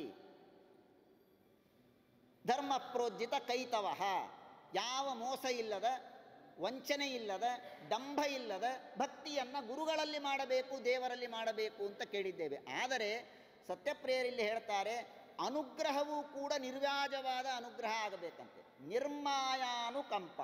ಧರ್ಮ ಪ್ರೋಜ್ಜಿತ ಕೈತವ ಯಾವ ಮೋಸ ಇಲ್ಲದ ವಂಚನೆ ಇಲ್ಲದ ಡಂಭ ಇಲ್ಲದ ಭಕ್ತಿಯನ್ನು ಗುರುಗಳಲ್ಲಿ ಮಾಡಬೇಕು ದೇವರಲ್ಲಿ ಮಾಡಬೇಕು ಅಂತ ಕೇಳಿದ್ದೇವೆ ಆದರೆ ಸತ್ಯಪ್ರಿಯರಿಲ್ಲಿ ಹೇಳ್ತಾರೆ ಅನುಗ್ರಹವೂ ಕೂಡ ನಿರ್ವ್ಯಾಜವಾದ ಅನುಗ್ರಹ ಆಗಬೇಕಂತೆ ನಿರ್ಮಾಯಾನುಕಂಪ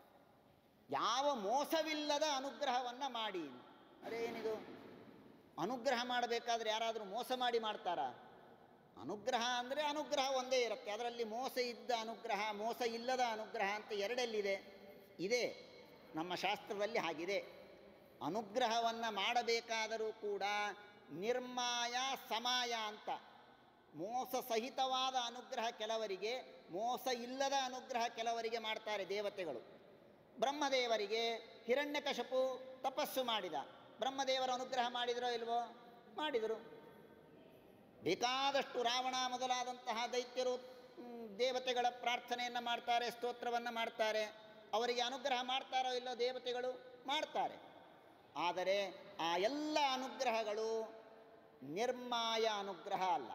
ಯಾವ ಮೋಸವಿಲ್ಲದ ಅನುಗ್ರಹವನ್ನು ಮಾಡಿ ಅರೆ ಏನಿದು ಅನುಗ್ರಹ ಮಾಡಬೇಕಾದ್ರೆ ಯಾರಾದರೂ ಮೋಸ ಮಾಡಿ ಮಾಡ್ತಾರಾ ಅನುಗ್ರಹ ಅಂದರೆ ಅನುಗ್ರಹ ಒಂದೇ ಇರುತ್ತೆ ಅದರಲ್ಲಿ ಮೋಸ ಇದ್ದ ಅನುಗ್ರಹ ಮೋಸ ಇಲ್ಲದ ಅನುಗ್ರಹ ಅಂತ ಎರಡೆಲ್ಲಿದೆ ಇದೆ ನಮ್ಮ ಶಾಸ್ತ್ರದಲ್ಲಿ ಹಾಗಿದೆ ಅನುಗ್ರಹವನ್ನು ಮಾಡಬೇಕಾದರೂ ಕೂಡ ನಿರ್ಮಾಯ ಸಮಾಯ ಅಂತ ಮೋಸ ಸಹಿತವಾದ ಅನುಗ್ರಹ ಕೆಲವರಿಗೆ ಮೋಸ ಇಲ್ಲದ ಅನುಗ್ರಹ ಕೆಲವರಿಗೆ ಮಾಡ್ತಾರೆ ದೇವತೆಗಳು ಬ್ರಹ್ಮದೇವರಿಗೆ ಹಿರಣ್ಯಕಶಪು ತಪಸ್ಸು ಮಾಡಿದ ಬ್ರಹ್ಮದೇವರ ಅನುಗ್ರಹ ಮಾಡಿದರೋ ಇಲ್ವೋ ಮಾಡಿದರು ಬೇಕಾದಷ್ಟು ರಾವಣ ಮೊದಲಾದಂತಹ ದೈತ್ಯರು ಮ್, ದೇವತೆಗಳ ಪ್ರಾರ್ಥನೆಯನ್ನು ಮಾಡ್ತಾರೆ ಸ್ತೋತ್ರವನ್ನು ಮಾಡ್ತಾರೆ ಅವರಿಗೆ ಅನುಗ್ರಹ ಮಾಡ್ತಾರೋ ಇಲ್ಲೋ ದೇವತೆಗಳು ಮಾಡ್ತಾರೆ ಆದರೆ ಆ ಎಲ್ಲ ಅನುಗ್ರಹಗಳು ನಿರ್ಮಾಯ ಅನುಗ್ರಹ ಅಲ್ಲ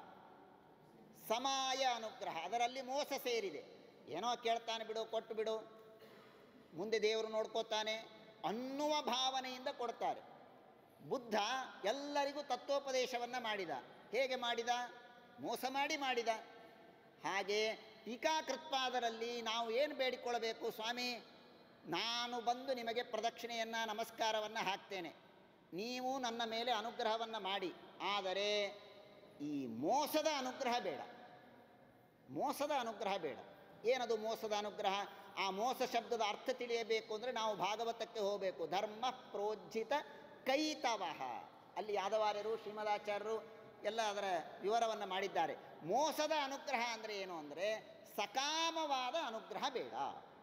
ಸಮಾಯ ಅನುಗ್ರಹ ಅದರಲ್ಲಿ ಮೋಸ ಸೇರಿದೆ ಏನೋ ಕೇಳ್ತಾನೆ ಬಿಡು ಕೊಟ್ಟು ಬಿಡು ಮುಂದೆ ದೇವರು ನೋಡ್ಕೋತಾನೆ ಅನ್ನುವ ಭಾವನೆಯಿಂದ ಕೊಡ್ತಾರೆ ಬುದ್ಧ ಎಲ್ಲರಿಗೂ ತತ್ವೋಪದೇಶವನ್ನು ಮಾಡಿದ ಹೇಗೆ ಮಾಡಿದ ಮೋಸ ಮಾಡಿ ಮಾಡಿದ ಹಾಗೆ ಟೀಕಾಕೃತ್ಪಾದರಲ್ಲಿ ನಾವು ಏನು ಬೇಡಿಕೊಳ್ಳಬೇಕು ಸ್ವಾಮಿ ನಾನು ಬಂದು ನಿಮಗೆ ಪ್ರದಕ್ಷಿಣೆಯನ್ನು ನಮಸ್ಕಾರವನ್ನು ಹಾಕ್ತೇನೆ ನೀವು ನನ್ನ ಮೇಲೆ ಅನುಗ್ರಹವನ್ನು ಮಾಡಿ ಆದರೆ ಈ ಮೋಸದ ಅನುಗ್ರಹ ಬೇಡ ಮೋಸದ ಅನುಗ್ರಹ ಬೇಡ ಏನದು ಮೋಸದ ಅನುಗ್ರಹ ಆ ಮೋಸ ಶಬ್ದದ ಅರ್ಥ ತಿಳಿಯಬೇಕು ಅಂದರೆ ನಾವು ಭಾಗವತಕ್ಕೆ ಹೋಗಬೇಕು ಧರ್ಮ ಪ್ರೋಜ್ಜಿತ ಕೈತವಹ ಅಲ್ಲಿ ಯಾದವಾರ್ಯರು ಶ್ರೀಮದಾಚಾರ್ಯರು ಎಲ್ಲ ಅದರ ವಿವರವನ್ನು ಮಾಡಿದ್ದಾರೆ ಮೋಸದ ಅನುಗ್ರಹ ಅಂದರೆ ಏನು ಅಂದರೆ ಸಕಾಮವಾದ ಅನುಗ್ರಹ ಬೇಡ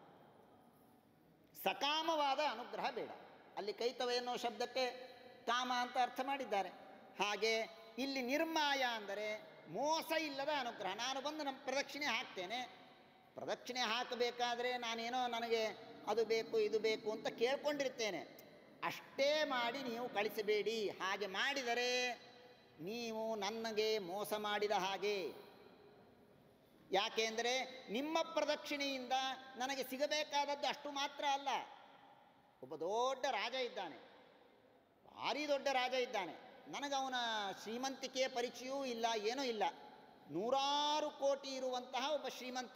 ಸಕಾಮವಾದ ಅನುಗ್ರಹ ಬೇಡ ಅಲ್ಲಿ ಕೈತವ ಎನ್ನುವ ಶಬ್ದಕ್ಕೆ ಕಾಮ ಅಂತ ಅರ್ಥ ಮಾಡಿದ್ದಾರೆ ಹಾಗೆ ಇಲ್ಲಿ ನಿರ್ಮಾಯ ಅಂದರೆ ಮೋಸ ಇಲ್ಲದ ಅನುಗ್ರಹ ನಾನು ಬಂದು ನಮ್ಮ ಪ್ರದಕ್ಷಿಣೆ ಹಾಕ್ತೇನೆ ಪ್ರದಕ್ಷಿಣೆ ಹಾಕಬೇಕಾದ್ರೆ ನಾನೇನೋ ನನಗೆ ಅದು ಬೇಕು ಇದು ಬೇಕು ಅಂತ ಕೇಳ್ಕೊಂಡಿರ್ತೇನೆ ಅಷ್ಟೇ ಮಾಡಿ ನೀವು ಕಳಿಸಬೇಡಿ ಹಾಗೆ ಮಾಡಿದರೆ ನೀವು ನನಗೆ ಮೋಸ ಮಾಡಿದ ಹಾಗೆ ಯಾಕೆಂದರೆ ನಿಮ್ಮ ಪ್ರದಕ್ಷಿಣೆಯಿಂದ ನನಗೆ ಸಿಗಬೇಕಾದದ್ದು ಅಷ್ಟು ಮಾತ್ರ ಅಲ್ಲ ಒಬ್ಬ ದೊಡ್ಡ ರಾಜ ಇದ್ದಾನೆ ಭಾರಿ ದೊಡ್ಡ ರಾಜ ಇದ್ದಾನೆ ನನಗೆ ಅವನ ಶ್ರೀಮಂತಿಕೆಯ ಪರಿಚಯವೂ ಇಲ್ಲ ಏನೂ ಇಲ್ಲ ನೂರಾರು ಕೋಟಿ ಇರುವಂತಹ ಒಬ್ಬ ಶ್ರೀಮಂತ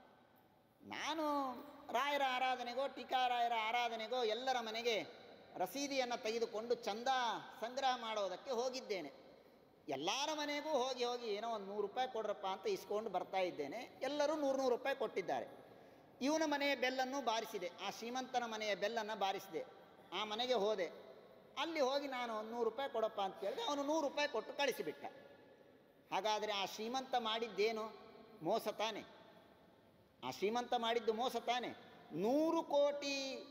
ನಾನು ರಾಯರ ಆರಾಧನೆಗೋ ಟೀಕಾರಾಯರ ಆರಾಧನೆಗೋ ಎಲ್ಲರ ಮನೆಗೆ ರಸೀದಿಯನ್ನು ತೆಗೆದುಕೊಂಡು ಚಂದ ಸಂಗ್ರಹ ಮಾಡೋದಕ್ಕೆ ಹೋಗಿದ್ದೇನೆ ಎಲ್ಲರ ಮನೆಗೂ ಹೋಗಿ ಹೋಗಿ ಏನೋ ಒಂದು ನೂರು ರೂಪಾಯಿ ಕೊಡ್ರಪ್ಪ ಅಂತ ಇಸ್ಕೊಂಡು ಬರ್ತಾ ಇದ್ದೇನೆ ಎಲ್ಲರೂ ನೂರು ನೂರು ರೂಪಾಯಿ ಕೊಟ್ಟಿದ್ದಾರೆ ಇವನ ಮನೆಯ ಬೆಲ್ಲನ್ನು ಬಾರಿಸಿದೆ ಆ ಶ್ರೀಮಂತನ ಮನೆಯ ಬೆಲ್ಲನ್ನು ಬಾರಿಸಿದೆ ಆ ಮನೆಗೆ ಹೋದೆ ಅಲ್ಲಿ ಹೋಗಿ ನಾನು ಒಂದು ನೂರು ರೂಪಾಯಿ ಕೊಡಪ್ಪ ಅಂತ ಕೇಳಿದೆ ಅವನು ನೂರು ರೂಪಾಯಿ ಕೊಟ್ಟು ಕಳಿಸಿಬಿಟ್ಟ ಹಾಗಾದರೆ ಆ ಶ್ರೀಮಂತ ಮಾಡಿದ್ದೇನು ಮೋಸ ತಾನೆ ಆ ಶ್ರೀಮಂತ ಮಾಡಿದ್ದು ಮೋಸ ತಾನೆ ನೂರು ಕೋಟಿ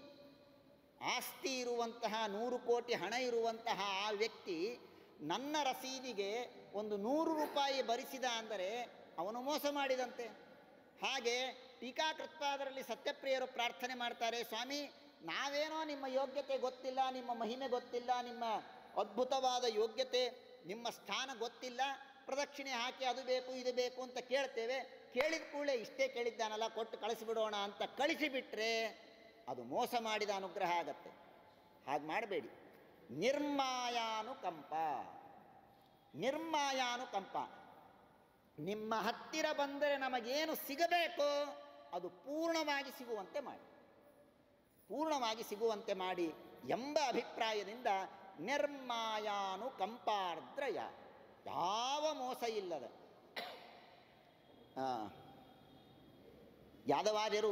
ಆಸ್ತಿ ಇರುವಂತಹ ನೂರು ಕೋಟಿ ಹಣ ಇರುವಂತಹ ಆ ವ್ಯಕ್ತಿ ನನ್ನ ರಸೀದಿಗೆ ಒಂದು ನೂರು ರೂಪಾಯಿ ಭರಿಸಿದ ಅಂದರೆ ಅವನು ಮೋಸ ಮಾಡಿದಂತೆ ಹಾಗೆ ಟೀಕಾಕೃತ್ಪಾದರಲ್ಲಿ ಸತ್ಯಪ್ರಿಯರು ಪ್ರಾರ್ಥನೆ ಮಾಡ್ತಾರೆ ಸ್ವಾಮಿ ನಾವೇನೋ ನಿಮ್ಮ ಯೋಗ್ಯತೆ ಗೊತ್ತಿಲ್ಲ ನಿಮ್ಮ ಮಹಿಮೆ ಗೊತ್ತಿಲ್ಲ ನಿಮ್ಮ ಅದ್ಭುತವಾದ ಯೋಗ್ಯತೆ ನಿಮ್ಮ ಸ್ಥಾನ ಗೊತ್ತಿಲ್ಲ ಪ್ರದಕ್ಷಿಣೆ ಹಾಕಿ ಅದು ಬೇಕು ಇದು ಬೇಕು ಅಂತ ಕೇಳ್ತೇವೆ ಕೇಳಿದ ಕೂಡಲೇ ಇಷ್ಟೇ ಕೇಳಿದ್ದಾನಲ್ಲ ಕೊಟ್ಟು ಕಳಿಸಿಬಿಡೋಣ ಅಂತ ಕಳಿಸಿಬಿಟ್ರೆ ಅದು ಮೋಸ ಮಾಡಿದ ಅನುಗ್ರಹ ಆಗತ್ತೆ ಹಾಗೆ ಮಾಡಬೇಡಿ ನಿರ್ಮಾಯಾನುಕಂಪ ನಿರ್ಮಾಯಾನುಕಂಪ ನಿಮ್ಮ ಹತ್ತಿರ ಬಂದರೆ ನಮಗೇನು ಸಿಗಬೇಕೋ ಅದು ಪೂರ್ಣವಾಗಿ ಸಿಗುವಂತೆ ಮಾಡಿ ಪೂರ್ಣವಾಗಿ ಸಿಗುವಂತೆ ಮಾಡಿ ಎಂಬ ಅಭಿಪ್ರಾಯದಿಂದ ನಿರ್ಮಾಯಾನುಕಂಪಾರ್ದ್ರಯ ಯಾವ ಮೋಸ ಇಲ್ಲದ ಆ, ಯಾದವಾರ್ಯರು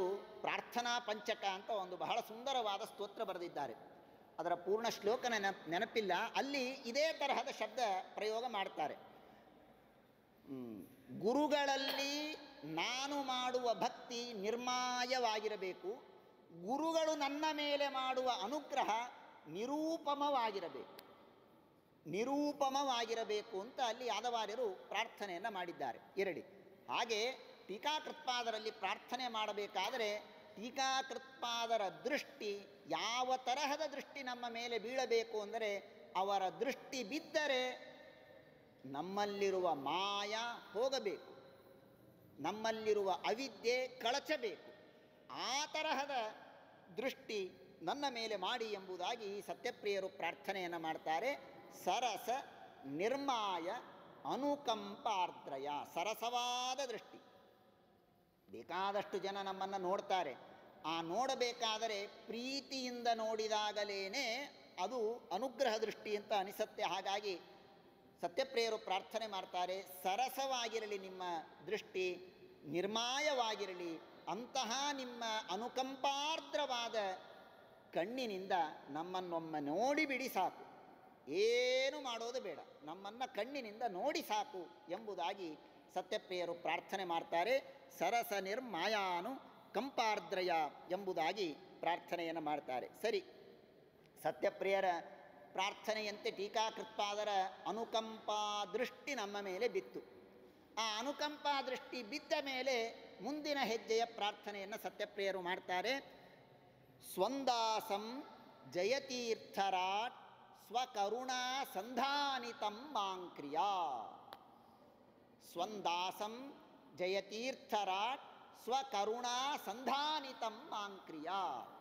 ಪ್ರಾರ್ಥನಾ ಪಂಚಕ ಅಂತ ಒಂದು ಬಹಳ ಸುಂದರವಾದ ಸ್ತೋತ್ರ ಬರೆದಿದ್ದಾರೆ ಅದರ ಪೂರ್ಣ ಶ್ಲೋಕ ನೆನಪ್ ನೆನಪಿಲ್ಲ ಅಲ್ಲಿ ಇದೇ ತರಹದ ಶಬ್ದ ಪ್ರಯೋಗ ಮಾಡ್ತಾರೆ ಹ್ಮ್. ಗುರುಗಳಲ್ಲಿ ನಾನು ಮಾಡುವ ಭಕ್ತಿ ನಿರ್ಮಾಯವಾಗಿರಬೇಕು ಗುರುಗಳು ನನ್ನ ಮೇಲೆ ಮಾಡುವ ಅನುಗ್ರಹ ನಿರೂಪಮವಾಗಿರಬೇಕು ನಿರೂಪಮವಾಗಿರಬೇಕು ಅಂತ ಅಲ್ಲಿ ಯಾದವಾರ್ಯರು ಪ್ರಾರ್ಥನೆಯನ್ನು ಮಾಡಿದ್ದಾರೆ ಎರಡಿ ಹಾಗೆ ಟೀಕಾಕೃತ್ಪಾದರಲ್ಲಿ ಪ್ರಾರ್ಥನೆ ಮಾಡಬೇಕಾದರೆ ಟೀಕಾಕೃತ್ಪಾದರ ದೃಷ್ಟಿ ಯಾವ ತರಹದ ದೃಷ್ಟಿ ನಮ್ಮ ಮೇಲೆ ಬೀಳಬೇಕು ಅಂದರೆ ಅವರ ದೃಷ್ಟಿ ಬಿದ್ದರೆ ನಮ್ಮಲ್ಲಿರುವ ಮಾಯ ಹೋಗಬೇಕು ನಮ್ಮಲ್ಲಿರುವ ಅವಿದ್ಯೆ ಕಳಚಬೇಕು ಆ ತರಹದ ದೃಷ್ಟಿ ನನ್ನ ಮೇಲೆ ಮಾಡಿ ಎಂಬುದಾಗಿ ಈ ಸತ್ಯಪ್ರಿಯರು ಪ್ರಾರ್ಥನೆಯನ್ನು ಮಾಡ್ತಾರೆ ಸರಸ ನಿರ್ಮಾಯ ಅನುಕಂಪಾರ್ದ್ರಯ ಸರಸವಾದ ದೃಷ್ಟಿ ಬೇಕಾದಷ್ಟು ಜನ ನಮ್ಮನ್ನು ನೋಡ್ತಾರೆ ಆ ನೋಡಬೇಕಾದರೆ ಪ್ರೀತಿಯಿಂದ ನೋಡಿದಾಗಲೇ ಅದು ಅನುಗ್ರಹ ದೃಷ್ಟಿ ಅಂತ ಅನಿಸತ್ತೆ ಹಾಗಾಗಿ ಸತ್ಯಪ್ರಿಯರು ಪ್ರಾರ್ಥನೆ ಮಾಡ್ತಾರೆ ಸರಸವಾಗಿರಲಿ ನಿಮ್ಮ ದೃಷ್ಟಿ ನಿರ್ಮಾಯವಾಗಿರಲಿ ಅಂತಹ ನಿಮ್ಮ ಅನುಕಂಪಾರ್ದ್ರವಾದ ಕಣ್ಣಿನಿಂದ ನಮ್ಮನ್ನೊಮ್ಮೆ ನೋಡಿಬಿಡಿ ಸಾಕು ಏನು ಮಾಡೋದು ಬೇಡ ನಮ್ಮನ್ನು ಕಣ್ಣಿನಿಂದ ನೋಡಿ ಸಾಕು ಎಂಬುದಾಗಿ ಸತ್ಯಪ್ರಿಯರು ಪ್ರಾರ್ಥನೆ ಮಾಡ್ತಾರೆ ಸರಸ ನಿರ್ಮಾಯಾನು ಕಂಪಾರ್ದ್ರಯ ಎಂಬುದಾಗಿ ಪ್ರಾರ್ಥನೆಯನ್ನು ಮಾಡ್ತಾರೆ ಸರಿ ಸತ್ಯಪ್ರಿಯರ ಪ್ರಾರ್ಥನೆಯಂತೆ ಟೀಕಾಕೃತ್ಪಾದರ ಅನುಕಂಪಾ ದೃಷ್ಟಿ ನಮ್ಮ ಮೇಲೆ ಬಿತ್ತು ಆ ಅನುಕಂಪಾ ದೃಷ್ಟಿ ಬಿದ್ದ ಮೇಲೆ ಮುಂದಿನ ಹೆಜ್ಜೆಯ ಪ್ರಾರ್ಥನೆಯನ್ನು ಸತ್ಯಪ್ರಿಯರು ಮಾಡ್ತಾರೆ ಸ್ವಂದಾಸಂ ಜಯತೀರ್ಥರಾಟ್ ಸ್ವಕರುಣಾ ಸಂಧಾನಿತಂ ಮಾಂಕ್ರಿಯಾ ಸ್ವಂದಾಸಂ ಜಯತೀರ್ಥರಾಟ್ ಸ್ವಕರುಣಾ ಸಂಧಾನಿತಂ ಮಾಂಕ್ರಿಯಾ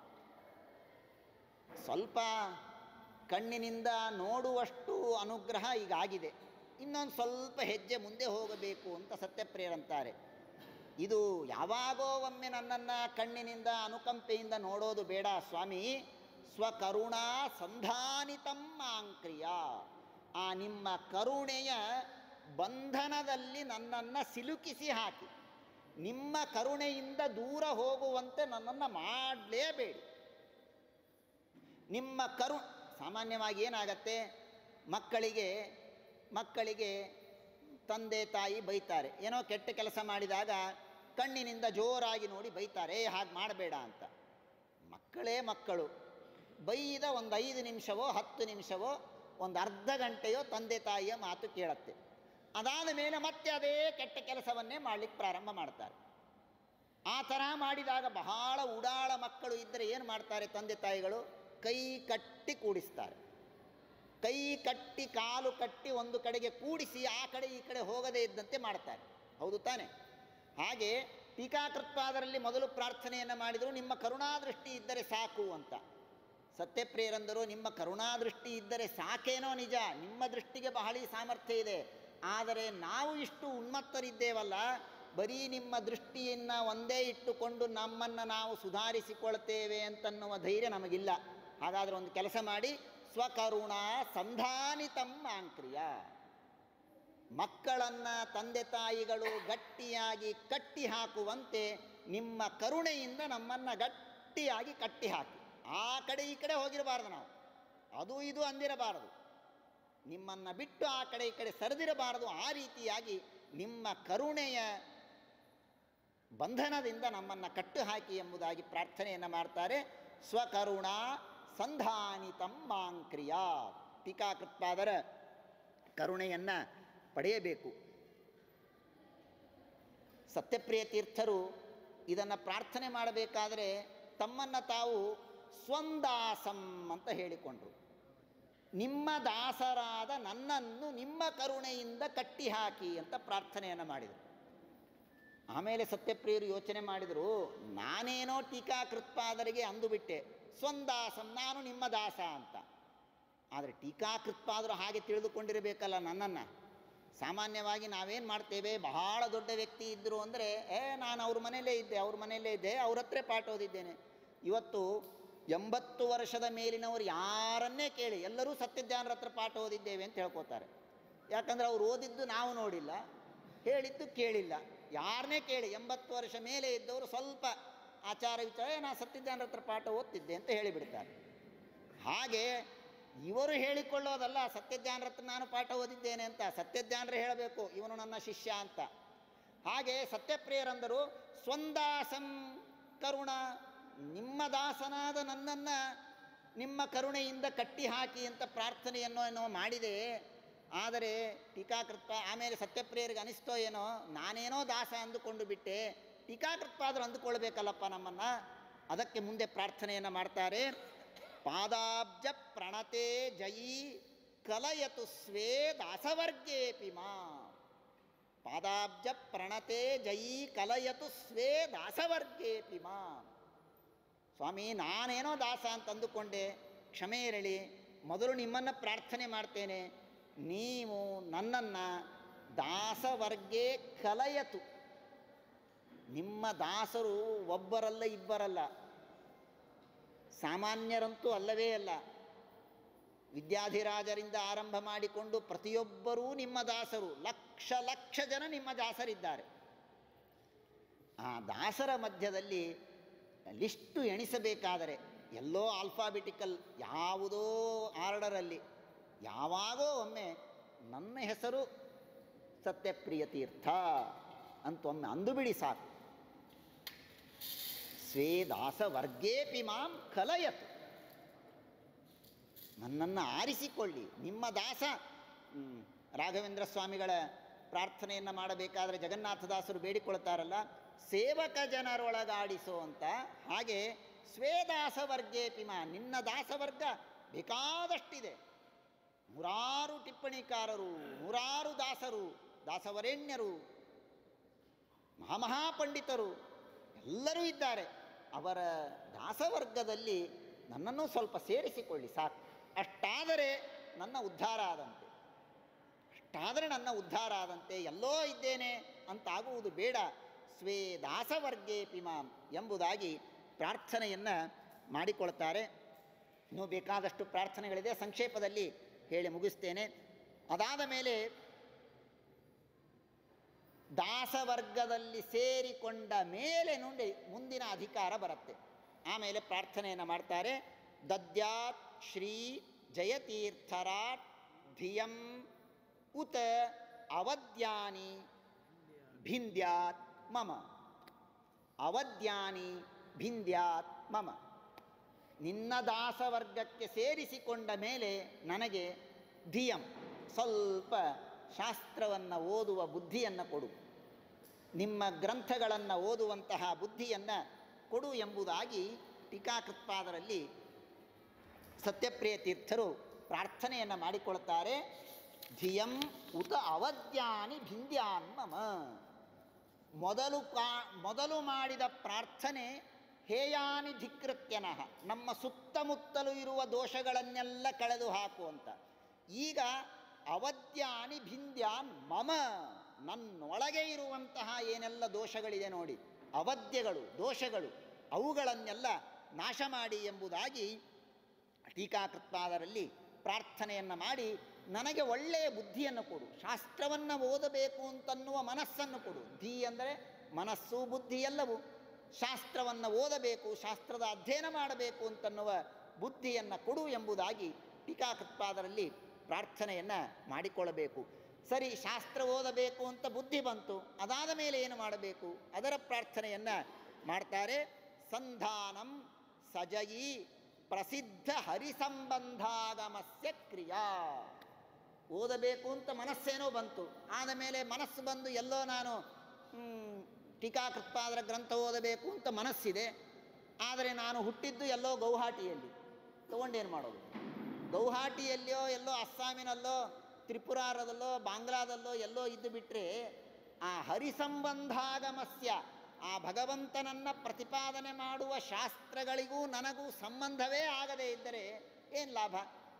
ಸ್ವಲ್ಪ ಕಣ್ಣಿನಿಂದ ನೋಡುವಷ್ಟು ಅನುಗ್ರಹ ಈಗ ಆಗಿದೆ ಇನ್ನೊಂದು ಸ್ವಲ್ಪ ಹೆಜ್ಜೆ ಮುಂದೆ ಹೋಗಬೇಕು ಅಂತ ಸತ್ಯಪ್ರಿಯರಂತಾರೆ ಇದು ಯಾವಾಗೋ ಒಮ್ಮೆ ನನ್ನನ್ನು ಕಣ್ಣಿನಿಂದ ಅನುಕಂಪೆಯಿಂದ ನೋಡೋದು ಬೇಡ ಸ್ವಾಮಿ ಸ್ವಕರುಣಾ ಸಂಧಾನಿತಂ ಮಾಂಕ್ರಿಯ ಆ ನಿಮ್ಮ ಕರುಣೆಯ ಬಂಧನದಲ್ಲಿ ನನ್ನನ್ನು ಸಿಲುಕಿಸಿ ಹಾಕಿ ನಿಮ್ಮ ಕರುಣೆಯಿಂದ ದೂರ ಹೋಗುವಂತೆ ನನ್ನನ್ನು ಮಾಡಲೇಬೇಡಿ ನಿಮ್ಮ ಕರು ಸಾಮಾನ್ಯವಾಗಿ ಏನಾಗತ್ತೆ ಮಕ್ಕಳಿಗೆ ಮಕ್ಕಳಿಗೆ ತಂದೆ ತಾಯಿ ಬೈತಾರೆ ಏನೋ ಕೆಟ್ಟ ಕೆಲಸ ಮಾಡಿದಾಗ ಕಣ್ಣಿನಿಂದ ಜೋರಾಗಿ ನೋಡಿ ಬೈತಾರೆ ಏ ಹಾಗೆ ಮಾಡಬೇಡ ಅಂತ ಮಕ್ಕಳೇ ಮಕ್ಕಳು ಬೈದ ಒಂದು ಐದು ನಿಮಿಷವೋ ಹತ್ತು ನಿಮಿಷವೋ ಒಂದು ಅರ್ಧ ಗಂಟೆಯೋ ತಂದೆ ತಾಯಿಯ ಮಾತು ಕೇಳುತ್ತೆ ಅದಾದ ಮೇಲೆ ಮತ್ತೆ ಅದೇ ಕೆಟ್ಟ ಕೆಲಸವನ್ನೇ ಮಾಡಲಿಕ್ಕೆ ಪ್ರಾರಂಭ ಮಾಡ್ತಾರೆ ಆ ಥರ ಮಾಡಿದಾಗ ಬಹಳ ಉಡಾಳ ಮಕ್ಕಳು ಇದ್ದರೆ ಏನು ಮಾಡ್ತಾರೆ ತಂದೆ ತಾಯಿಗಳು ಕೈ ಕಟ್ಟಿ ಕೂಡಿಸ್ತಾರೆ ಕೈ ಕಟ್ಟಿ ಕಾಲು ಕಟ್ಟಿ ಒಂದು ಕಡೆಗೆ ಕೂಡಿಸಿ ಆ ಕಡೆ ಈ ಕಡೆ ಹೋಗದೇ ಇದ್ದಂತೆ ಮಾಡ್ತಾರೆ ಹೌದು ತಾನೆ ಹಾಗೆ ಟೀಕಾಕೃತ್ಪಾದರಲ್ಲಿ ಮೊದಲು ಪ್ರಾರ್ಥನೆಯನ್ನು ಮಾಡಿದರು ನಿಮ್ಮ ಕರುಣಾದೃಷ್ಟಿ ಇದ್ದರೆ ಸಾಕು ಅಂತ ಸತ್ಯಪ್ರಿಯರಂದರು ನಿಮ್ಮ ಕರುಣಾದೃಷ್ಟಿ ಇದ್ದರೆ ಸಾಕೇನೋ ನಿಜ ನಿಮ್ಮ ದೃಷ್ಟಿಗೆ ಬಹಳ ಸಾಮರ್ಥ್ಯ ಇದೆ ಆದರೆ ನಾವು ಇಷ್ಟು ಉನ್ಮತ್ತರಿದ್ದೇವಲ್ಲ ಬರೀ ನಿಮ್ಮ ದೃಷ್ಟಿಯನ್ನು ಒಂದೇ ಇಟ್ಟುಕೊಂಡು ನಮ್ಮನ್ನು ನಾವು ಸುಧಾರಿಸಿಕೊಳ್ತೇವೆ ಅಂತನ್ನುವ ಧೈರ್ಯ ನಮಗಿಲ್ಲ ಹಾಗಾದರೆ ಒಂದು ಕೆಲಸ ಮಾಡಿ ಸ್ವಕರುಣ ಸಂಧಾನಿತಂ ಆಂಕ್ರಿಯ ಮಕ್ಕಳನ್ನು ತಂದೆ ತಾಯಿಗಳು ಗಟ್ಟಿಯಾಗಿ ಕಟ್ಟಿ ಹಾಕುವಂತೆ ನಿಮ್ಮ ಕರುಣೆಯಿಂದ ನಮ್ಮನ್ನು ಗಟ್ಟಿಯಾಗಿ ಕಟ್ಟಿ ಹಾಕಿ ಆ ಕಡೆ ಈ ಕಡೆ ಹೋಗಿರಬಾರ್ದು ನಾವು ಅದು ಇದು ಅಂದಿರಬಾರದು ನಿಮ್ಮನ್ನು ಬಿಟ್ಟು ಆ ಕಡೆ ಈ ಕಡೆ ಸರಿದಿರಬಾರದು ಆ ರೀತಿಯಾಗಿ ನಿಮ್ಮ ಕರುಣೆಯ ಬಂಧನದಿಂದ ನಮ್ಮನ್ನು ಕಟ್ಟು ಹಾಕಿ ಎಂಬುದಾಗಿ ಪ್ರಾರ್ಥನೆಯನ್ನು ಮಾಡ್ತಾರೆ ಸ್ವಕರುಣ ಸಂಧಾನಿತಂ ಮಾಂಕ್ರಿಯ ಟೀಕಾಕೃತ್ಪಾದರ ಕರುಣೆಯನ್ನು ಪಡೆಯಬೇಕು ಸತ್ಯಪ್ರಿಯ ತೀರ್ಥರು ಇದನ್ನು ಪ್ರಾರ್ಥನೆ ಮಾಡಬೇಕಾದರೆ ತಮ್ಮನ್ನು ತಾವು ಸ್ವಂದಾಸಂ ಅಂತ ಹೇಳಿಕೊಂಡ್ರು ನಿಮ್ಮ ದಾಸರಾದ ನನ್ನನ್ನು ನಿಮ್ಮ ಕರುಣೆಯಿಂದ ಕಟ್ಟಿ ಹಾಕಿ ಅಂತ ಪ್ರಾರ್ಥನೆಯನ್ನು ಮಾಡಿದರು ಆಮೇಲೆ ಸತ್ಯಪ್ರಿಯರು ಯೋಚನೆ ಮಾಡಿದರು ನಾನೇನೋ ಟೀಕಾಕೃತ್ಪಾದರಿಗೆ ಅಂದುಬಿಟ್ಟೆ ಸ್ವಂದಾಸಂ ನಾನು ನಿಮ್ಮ ದಾಸ ಅಂತ ಆದರೆ ಟೀಕಾಕೃತ್ಪಾದರು ಹಾಗೆ ತಿಳಿದುಕೊಂಡಿರಬೇಕಲ್ಲ ನನ್ನನ್ನು ಸಾಮಾನ್ಯವಾಗಿ ನಾವೇನು ಮಾಡ್ತೇವೆ ಬಹಳ ದೊಡ್ಡ ವ್ಯಕ್ತಿ ಇದ್ದರು ಅಂದರೆ ಏ ನಾನು ಅವ್ರ ಮನೆಯಲ್ಲೇ ಇದ್ದೆ ಅವ್ರ ಮನೆಯಲ್ಲೇ ಇದ್ದೆ ಅವ್ರ ಹತ್ರ ಪಾಠ ಓದಿದ್ದೇನೆ ಇವತ್ತು ಎಂಬತ್ತು ವರ್ಷದ ಮೇಲಿನವರು ಯಾರನ್ನೇ ಕೇಳಿ ಎಲ್ಲರೂ ಸತ್ಯಜ್ಞಾನರ ಹತ್ರ ಪಾಠ ಓದಿದ್ದೇವೆ ಅಂತ ಹೇಳ್ಕೊತಾರೆ ಯಾಕಂದರೆ ಅವ್ರು ಓದಿದ್ದು ನಾವು ನೋಡಿಲ್ಲ ಹೇಳಿದ್ದು ಕೇಳಿಲ್ಲ ಯಾರನ್ನೇ ಕೇಳಿ ಎಂಬತ್ತು ವರ್ಷ ಮೇಲೆ ಇದ್ದವರು ಸ್ವಲ್ಪ ಆಚಾರ ವಿಚಾರ ನಾ ಸತ್ಯಜ್ಞಾನರ ಹತ್ರ ಪಾಠ ಓದ್ತಿದ್ದೆ ಅಂತ ಹೇಳಿಬಿಡ್ತಾರೆ ಹಾಗೆ ಇವರು ಹೇಳಿಕೊಳ್ಳೋದಲ್ಲ ಸತ್ಯಜ್ಞಾನರ ಹತ್ರ ನಾನು ಪಾಠ ಓದಿದ್ದೇನೆ ಅಂತ ಸತ್ಯಜ್ಞಾನರೇ ಹೇಳಬೇಕು ಇವನು ನನ್ನ ಶಿಷ್ಯ ಅಂತ ಹಾಗೆ ಸತ್ಯಪ್ರಿಯರಂದರು ಸ್ವಂದಾಸಂ ಕರುಣ ನಿಮ್ಮ ದಾಸನಾದ ನನ್ನನ್ನು ನಿಮ್ಮ ಕರುಣೆಯಿಂದ ಕಟ್ಟಿ ಹಾಕಿ ಅಂತ ಪ್ರಾರ್ಥನೆಯನ್ನು ಏನೋ ಮಾಡಿದೆ ಆದರೆ ಟೀಕಾಕೃತ್ಪ ಆಮೇಲೆ ಸತ್ಯಪ್ರಿಯರಿಗೆ ಅನಿಸ್ತೋ ಏನೋ ನಾನೇನೋ ದಾಸ ಅಂದುಕೊಂಡು ಬಿಟ್ಟೆ ಟೀಕಾಕೃತ್ಪಾದರು ಅಂದುಕೊಳ್ಬೇಕಲ್ಲಪ್ಪ ನಮ್ಮನ್ನು ಅದಕ್ಕೆ ಮುಂದೆ ಪ್ರಾರ್ಥನೆಯನ್ನು ಮಾಡ್ತಾರೆ ಪಾದಾಬ್ಜ ಪ್ರಣತೆ ಜಯಿ ಕಲಯತು ಸ್ವೇ ದಾಸವರ್ಗೇಪಿ ಮಾ ಪಾದಾಬ್ಜ ಪ್ರಣತೆ ಜಯಿ ಕಲಯತು ಸ್ವೇ ದಾಸವರ್ಗೇಪಿ ಮಾ ಸ್ವಾಮಿ ನಾನೇನೋ ದಾಸ ಅಂತ ಅಂದುಕೊಂಡೆ ಕ್ಷಮೆ ಇರಲಿ ಮೊದಲು ನಿಮ್ಮನ್ನು ಪ್ರಾರ್ಥನೆ ಮಾಡ್ತೇನೆ ನೀವು ನನ್ನನ್ನು ದಾಸವರ್ಗೇ ಕಲಯತು ನಿಮ್ಮ ದಾಸರು ಒಬ್ಬರಲ್ಲ ಇಬ್ಬರಲ್ಲ ಸಾಮಾನ್ಯರಂತೂ ಅಲ್ಲವೇ ಅಲ್ಲ ವಿದ್ಯಾಧಿರಾಜರಿಂದ ಆರಂಭ ಮಾಡಿಕೊಂಡು ಪ್ರತಿಯೊಬ್ಬರೂ ನಿಮ್ಮ ದಾಸರು ಲಕ್ಷ ಲಕ್ಷ ಜನ ನಿಮ್ಮ ದಾಸರಿದ್ದಾರೆ ಆ ದಾಸರ ಮಧ್ಯದಲ್ಲಿ ಲಿಸ್ಟು ಎಣಿಸಬೇಕಾದರೆ ಎಲ್ಲೋ ಆಲ್ಫಾಬೆಟಿಕಲ್ ಯಾವುದೋ ಆರ್ಡರಲ್ಲಿ ಯಾವಾಗೋ ಒಮ್ಮೆ ನನ್ನ ಹೆಸರು ಸತ್ಯಪ್ರಿಯ ತೀರ್ಥ ಅಂತ ಒಮ್ಮೆ ಅಂದುಬಿಡಿ ಸಾಕು ಸ್ವೇ ದಾಸ ವರ್ಗೇಪಿ ಮಾಂ ಕಲಯತು ನನ್ನನ್ನು ಆರಿಸಿಕೊಳ್ಳಿ ನಿಮ್ಮ ದಾಸ ಹ್ಮ್, ರಾಘವೇಂದ್ರ ಸ್ವಾಮಿಗಳ ಪ್ರಾರ್ಥನೆಯನ್ನು ಮಾಡಬೇಕಾದ್ರೆ ಜಗನ್ನಾಥದಾಸರು ಬೇಡಿಕೊಳ್ತಾರಲ್ಲ ಸೇವಕ ಜನರೊಳಗಾಡಿಸೋ ಅಂತ ಹಾಗೆ ಸ್ವೇದಾಸ ವರ್ಗೇಪಿ ಮಾ ನಿನ್ನ ದಾಸವರ್ಗ ಬೇಕಾದಷ್ಟಿದೆ ನೂರಾರು ಟಿಪ್ಪಣಿಕಾರರು ನೂರಾರು ದಾಸರು ದಾಸವರೇಣ್ಯರು ಮಹಾಮಹಾಪಂಡಿತರು ಎಲ್ಲರೂ ಇದ್ದಾರೆ ಅವರ ದಾಸವರ್ಗದಲ್ಲಿ ನನ್ನನ್ನು ಸ್ವಲ್ಪ ಸೇರಿಸಿಕೊಳ್ಳಿ ಸಾಕು ಅಷ್ಟಾದರೆ ನನ್ನ ಉದ್ಧಾರ ಆದಂತೆ ಅಷ್ಟಾದರೆ ನನ್ನ ಉದ್ಧಾರ ಆದಂತೆ ಎಲ್ಲೋ ಇದ್ದೇನೆ ಅಂತಾಗುವುದು ಬೇಡ ಸ್ವೇ ದಾಸವರ್ಗೇ ಪಿಮಾಂ ಎಂಬುದಾಗಿ ಪ್ರಾರ್ಥನೆಯನ್ನು ಮಾಡಿಕೊಳ್ತಾರೆ ಇನ್ನೂ ಬೇಕಾದಷ್ಟು ಪ್ರಾರ್ಥನೆಗಳಿದೆ ಸಂಕ್ಷೇಪದಲ್ಲಿ ಹೇಳಿ ಮುಗಿಸ್ತೇನೆ ಅದಾದ ಮೇಲೆ ದಾಸವರ್ಗದಲ್ಲಿ ಸೇರಿಕೊಂಡ ಮೇಲೆ ನುಂಡಿ ಮುಂದಿನ ಅಧಿಕಾರ ಬರುತ್ತೆ ಆಮೇಲೆ ಪ್ರಾರ್ಥನೆಯನ್ನು ಮಾಡ್ತಾರೆ ದದ್ಯಾತ್ ಶ್ರೀ ಜಯತೀರ್ಥರಾಟ್ ಧಿಯಂ ಉತ ಅವದ್ಯಾನಿ ಭಿಂದ್ಯಾತ್ ಮಮ ಅವದ್ಯಾನಿ ಭಿಂದ್ಯಾತ್ ಮಮ ನಿನ್ನ ದಾಸವರ್ಗಕ್ಕೆ ಸೇರಿಸಿಕೊಂಡ ಮೇಲೆ ನನಗೆ ಧಿಯಂ ಸ್ವಲ್ಪ ಶಾಸ್ತ್ರವನ್ನು ಓದುವ ಬುದ್ಧಿಯನ್ನು ಕೊಡು ನಿಮ್ಮ ಗ್ರಂಥಗಳನ್ನು ಓದುವಂತಹ ಬುದ್ಧಿಯನ್ನು ಕೊಡು ಎಂಬುದಾಗಿ ಟೀಕಾಕೃತ್ಪಾದರಲ್ಲಿ ಸತ್ಯಪ್ರಿಯ ತೀರ್ಥರು ಪ್ರಾರ್ಥನೆಯನ್ನು ಮಾಡಿಕೊಳ್ತಾರೆ ಧಿಯಂ ಉತ ಅವದ್ಯಾನಿ ಭಿಂದ್ಯಾನ್ ಮಮ ಮೊದಲು ಕಾ ಮೊದಲು ಮಾಡಿದ ಪ್ರಾರ್ಥನೆ ಹೇಯಾನಿ ಧಿಕೃತ್ಯನಃ ನಮ್ಮ ಸುತ್ತಮುತ್ತಲೂ ಇರುವ ದೋಷಗಳನ್ನೆಲ್ಲ ಕಳೆದು ಹಾಕು ಅಂತ ಈಗ ಅವದ್ಯಾನಿ ಭಿಂದ್ಯಾನ್ ಮಮ ನನ್ನೊಳಗೆ ಇರುವಂತಹ ಏನೆಲ್ಲ ದೋಷಗಳಿದೆ ನೋಡಿ ಅವಧ್ಯಗಳು ದೋಷಗಳು ಅವುಗಳನ್ನೆಲ್ಲ ನಾಶ ಮಾಡಿ ಎಂಬುದಾಗಿ ಟೀಕಾಕೃತ್ಪಾದರಲ್ಲಿ ಪ್ರಾರ್ಥನೆಯನ್ನು ಮಾಡಿ ನನಗೆ ಒಳ್ಳೆಯ ಬುದ್ಧಿಯನ್ನು ಕೊಡು ಶಾಸ್ತ್ರವನ್ನು ಓದಬೇಕು ಅಂತನ್ನುವ ಮನಸ್ಸನ್ನು ಕೊಡು ಧೀ ಅಂದರೆ ಮನಸ್ಸು ಬುದ್ಧಿ ಎಲ್ಲವೂ ಶಾಸ್ತ್ರವನ್ನು ಓದಬೇಕು ಶಾಸ್ತ್ರದ ಅಧ್ಯಯನ ಮಾಡಬೇಕು ಅಂತನ್ನುವ ಬುದ್ಧಿಯನ್ನು ಕೊಡು ಎಂಬುದಾಗಿ ಟೀಕಾಕೃತ್ಪಾದರಲ್ಲಿ ಪ್ರಾರ್ಥನೆಯನ್ನು ಮಾಡಿಕೊಳ್ಳಬೇಕು ಸರಿ ಶಾಸ್ತ್ರ ಓದಬೇಕು ಅಂತ ಬುದ್ಧಿ ಬಂತು ಅದಾದ ಮೇಲೆ ಏನು ಮಾಡಬೇಕು ಅದರ ಪ್ರಾರ್ಥನೆಯನ್ನು ಮಾಡ್ತಾರೆ ಸಂಧಾನಂ ಸಜಯಿ ಪ್ರಸಿದ್ಧ ಹರಿಸಂಬಂಧಾಗಮಸ್ಯ ಕ್ರಿಯಾ ಓದಬೇಕು ಅಂತ ಮನಸ್ಸೇನೋ ಬಂತು ಆದ ಮೇಲೆ ಮನಸ್ಸು ಬಂದು ಎಲ್ಲೋ ನಾನು ಹ್ಮ್, ಟೀಕಾಕೃತ್ಪಾದರ ಗ್ರಂಥ ಓದಬೇಕು ಅಂತ ಮನಸ್ಸಿದೆ ಆದರೆ ನಾನು ಹುಟ್ಟಿದ್ದು ಎಲ್ಲೋ ಗೌಹಾಟಿಯಲ್ಲಿ ತಗೊಂಡೇನು ಮಾಡೋದು ಗೌಹಾಟಿಯಲ್ಲಿಯೋ ಎಲ್ಲೋ ಅಸ್ಸಾಮಿನಲ್ಲೋ ತ್ರಿಪುರಾರದಲ್ಲೋ ಬಾಂಗ್ಲಾದಲ್ಲೋ ಎಲ್ಲೋ ಇದ್ದು ಬಿಟ್ಟರೆ ಆ ಹರಿಸಂಬಂಧಾಗಮಸ್ಯ ಆ ಭಗವಂತನನ್ನು ಪ್ರತಿಪಾದನೆ ಮಾಡುವ ಶಾಸ್ತ್ರಗಳಿಗೂ ನನಗೂ ಸಂಬಂಧವೇ ಆಗದೇ ಇದ್ದರೆ ಏನು ಲಾಭ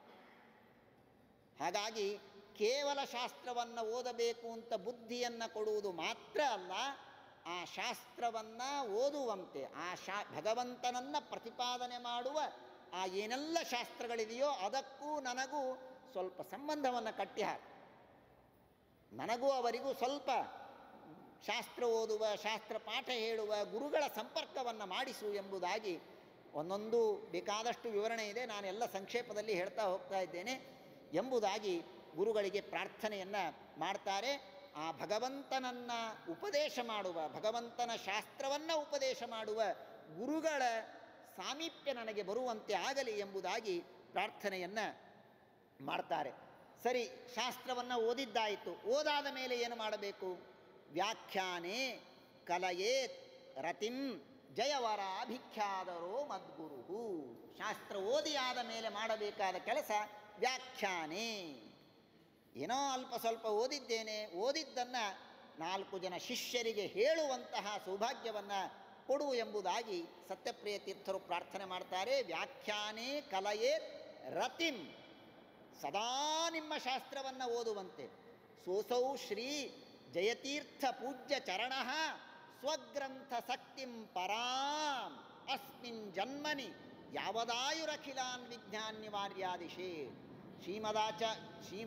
ಹಾಗಾಗಿ ಕೇವಲ ಶಾಸ್ತ್ರವನ್ನು ಓದಬೇಕು ಅಂತ ಬುದ್ಧಿಯನ್ನು ಕೊಡುವುದು ಮಾತ್ರ ಅಲ್ಲ ಆ ಶಾಸ್ತ್ರವನ್ನು ಓದುವಂತೆ ಆ ಶಾ ಭಗವಂತನನ್ನು ಪ್ರತಿಪಾದನೆ ಮಾಡುವ ಆ ಏನೆಲ್ಲ ಶಾಸ್ತ್ರಗಳಿದೆಯೋ ಅದಕ್ಕೂ ನನಗೂ ಸ್ವಲ್ಪ ಸಂಬಂಧವನ್ನು ಕಟ್ಟಿ ಹಾಕಿ ನನಗೂ ಅವರಿಗೂ ಸ್ವಲ್ಪ ಶಾಸ್ತ್ರ ಓದುವ ಶಾಸ್ತ್ರ ಪಾಠ ಹೇಳುವ ಗುರುಗಳ ಸಂಪರ್ಕವನ್ನು ಮಾಡಿಸು ಎಂಬುದಾಗಿ ಒಂದೊಂದು ಬೇಕಾದಷ್ಟು ವಿವರಣೆ ಇದೆ ನಾನೆಲ್ಲ ಸಂಕ್ಷೇಪದಲ್ಲಿ ಹೇಳ್ತಾ ಹೋಗ್ತಾ ಇದ್ದೇನೆ ಎಂಬುದಾಗಿ ಗುರುಗಳಿಗೆ ಪ್ರಾರ್ಥನೆಯನ್ನು ಮಾಡ್ತಾರೆ ಆ ಭಗವಂತನನ್ನು ಉಪದೇಶ ಮಾಡುವ ಭಗವಂತನ ಶಾಸ್ತ್ರವನ್ನು ಉಪದೇಶ ಮಾಡುವ ಗುರುಗಳ ಸಾಮೀಪ್ಯ ನನಗೆ ಬರುವಂತೆ ಆಗಲಿ ಎಂಬುದಾಗಿ ಪ್ರಾರ್ಥನೆಯನ್ನು ಮಾಡ್ತಾರೆ ಸರಿ ಶಾಸ್ತ್ರವನ್ನು ಓದಿದ್ದಾಯಿತು ಓದಾದ ಮೇಲೆ ಏನು ಮಾಡಬೇಕು ವ್ಯಾಖ್ಯಾನೆ ಕಲಯೇತ್ ರತಿಂ ಜಯವರಾಭಿಖ್ಯಾದರೋ ಮದ್ಗುರು ಶಾಸ್ತ್ರ ಓದಿ ಆದ ಮೇಲೆ ಮಾಡಬೇಕಾದ ಕೆಲಸ ವ್ಯಾಖ್ಯಾನೆ ಏನೋ ಅಲ್ಪ ಸ್ವಲ್ಪ ಓದಿದ್ದೇನೆ ಓದಿದ್ದನ್ನು ನಾಲ್ಕು ಜನ ಶಿಷ್ಯರಿಗೆ ಹೇಳುವಂತಹ ಸೌಭಾಗ್ಯವನ್ನು ಕೊಡು ಎಂಬುದಾಗಿ ಸತ್ಯಪ್ರಿಯ ತೀರ್ಥರು ಪ್ರಾರ್ಥನೆ ಮಾಡ್ತಾರೆ ವ್ಯಾಖ್ಯಾನೆ ಕಲಯೇ ರತಿಂ ಸದಾ ನಿಮ್ಮ ಶಾಸ್ತ್ರವನ್ನು ಓದುವಂತೆ ಸೋಸೌ ಶ್ರೀ ಜಯತೀರ್ಥ ಪೂಜ್ಯ ಚರಣ ಸ್ವಗ್ರಂಥ ಶಕ್ತಿಂ ಪರಾಂ ಅಸ್ಮಿನ್ ಜನ್ಮನಿ ಯಾವದಾಯುರಖಿಲಾನ್ ವಿಜ್ಞಾನ್ಯವಾರ್ಯಾದಿಶೇ ಶ್ರೀಮದಾಚ ಶ್ರೀಮ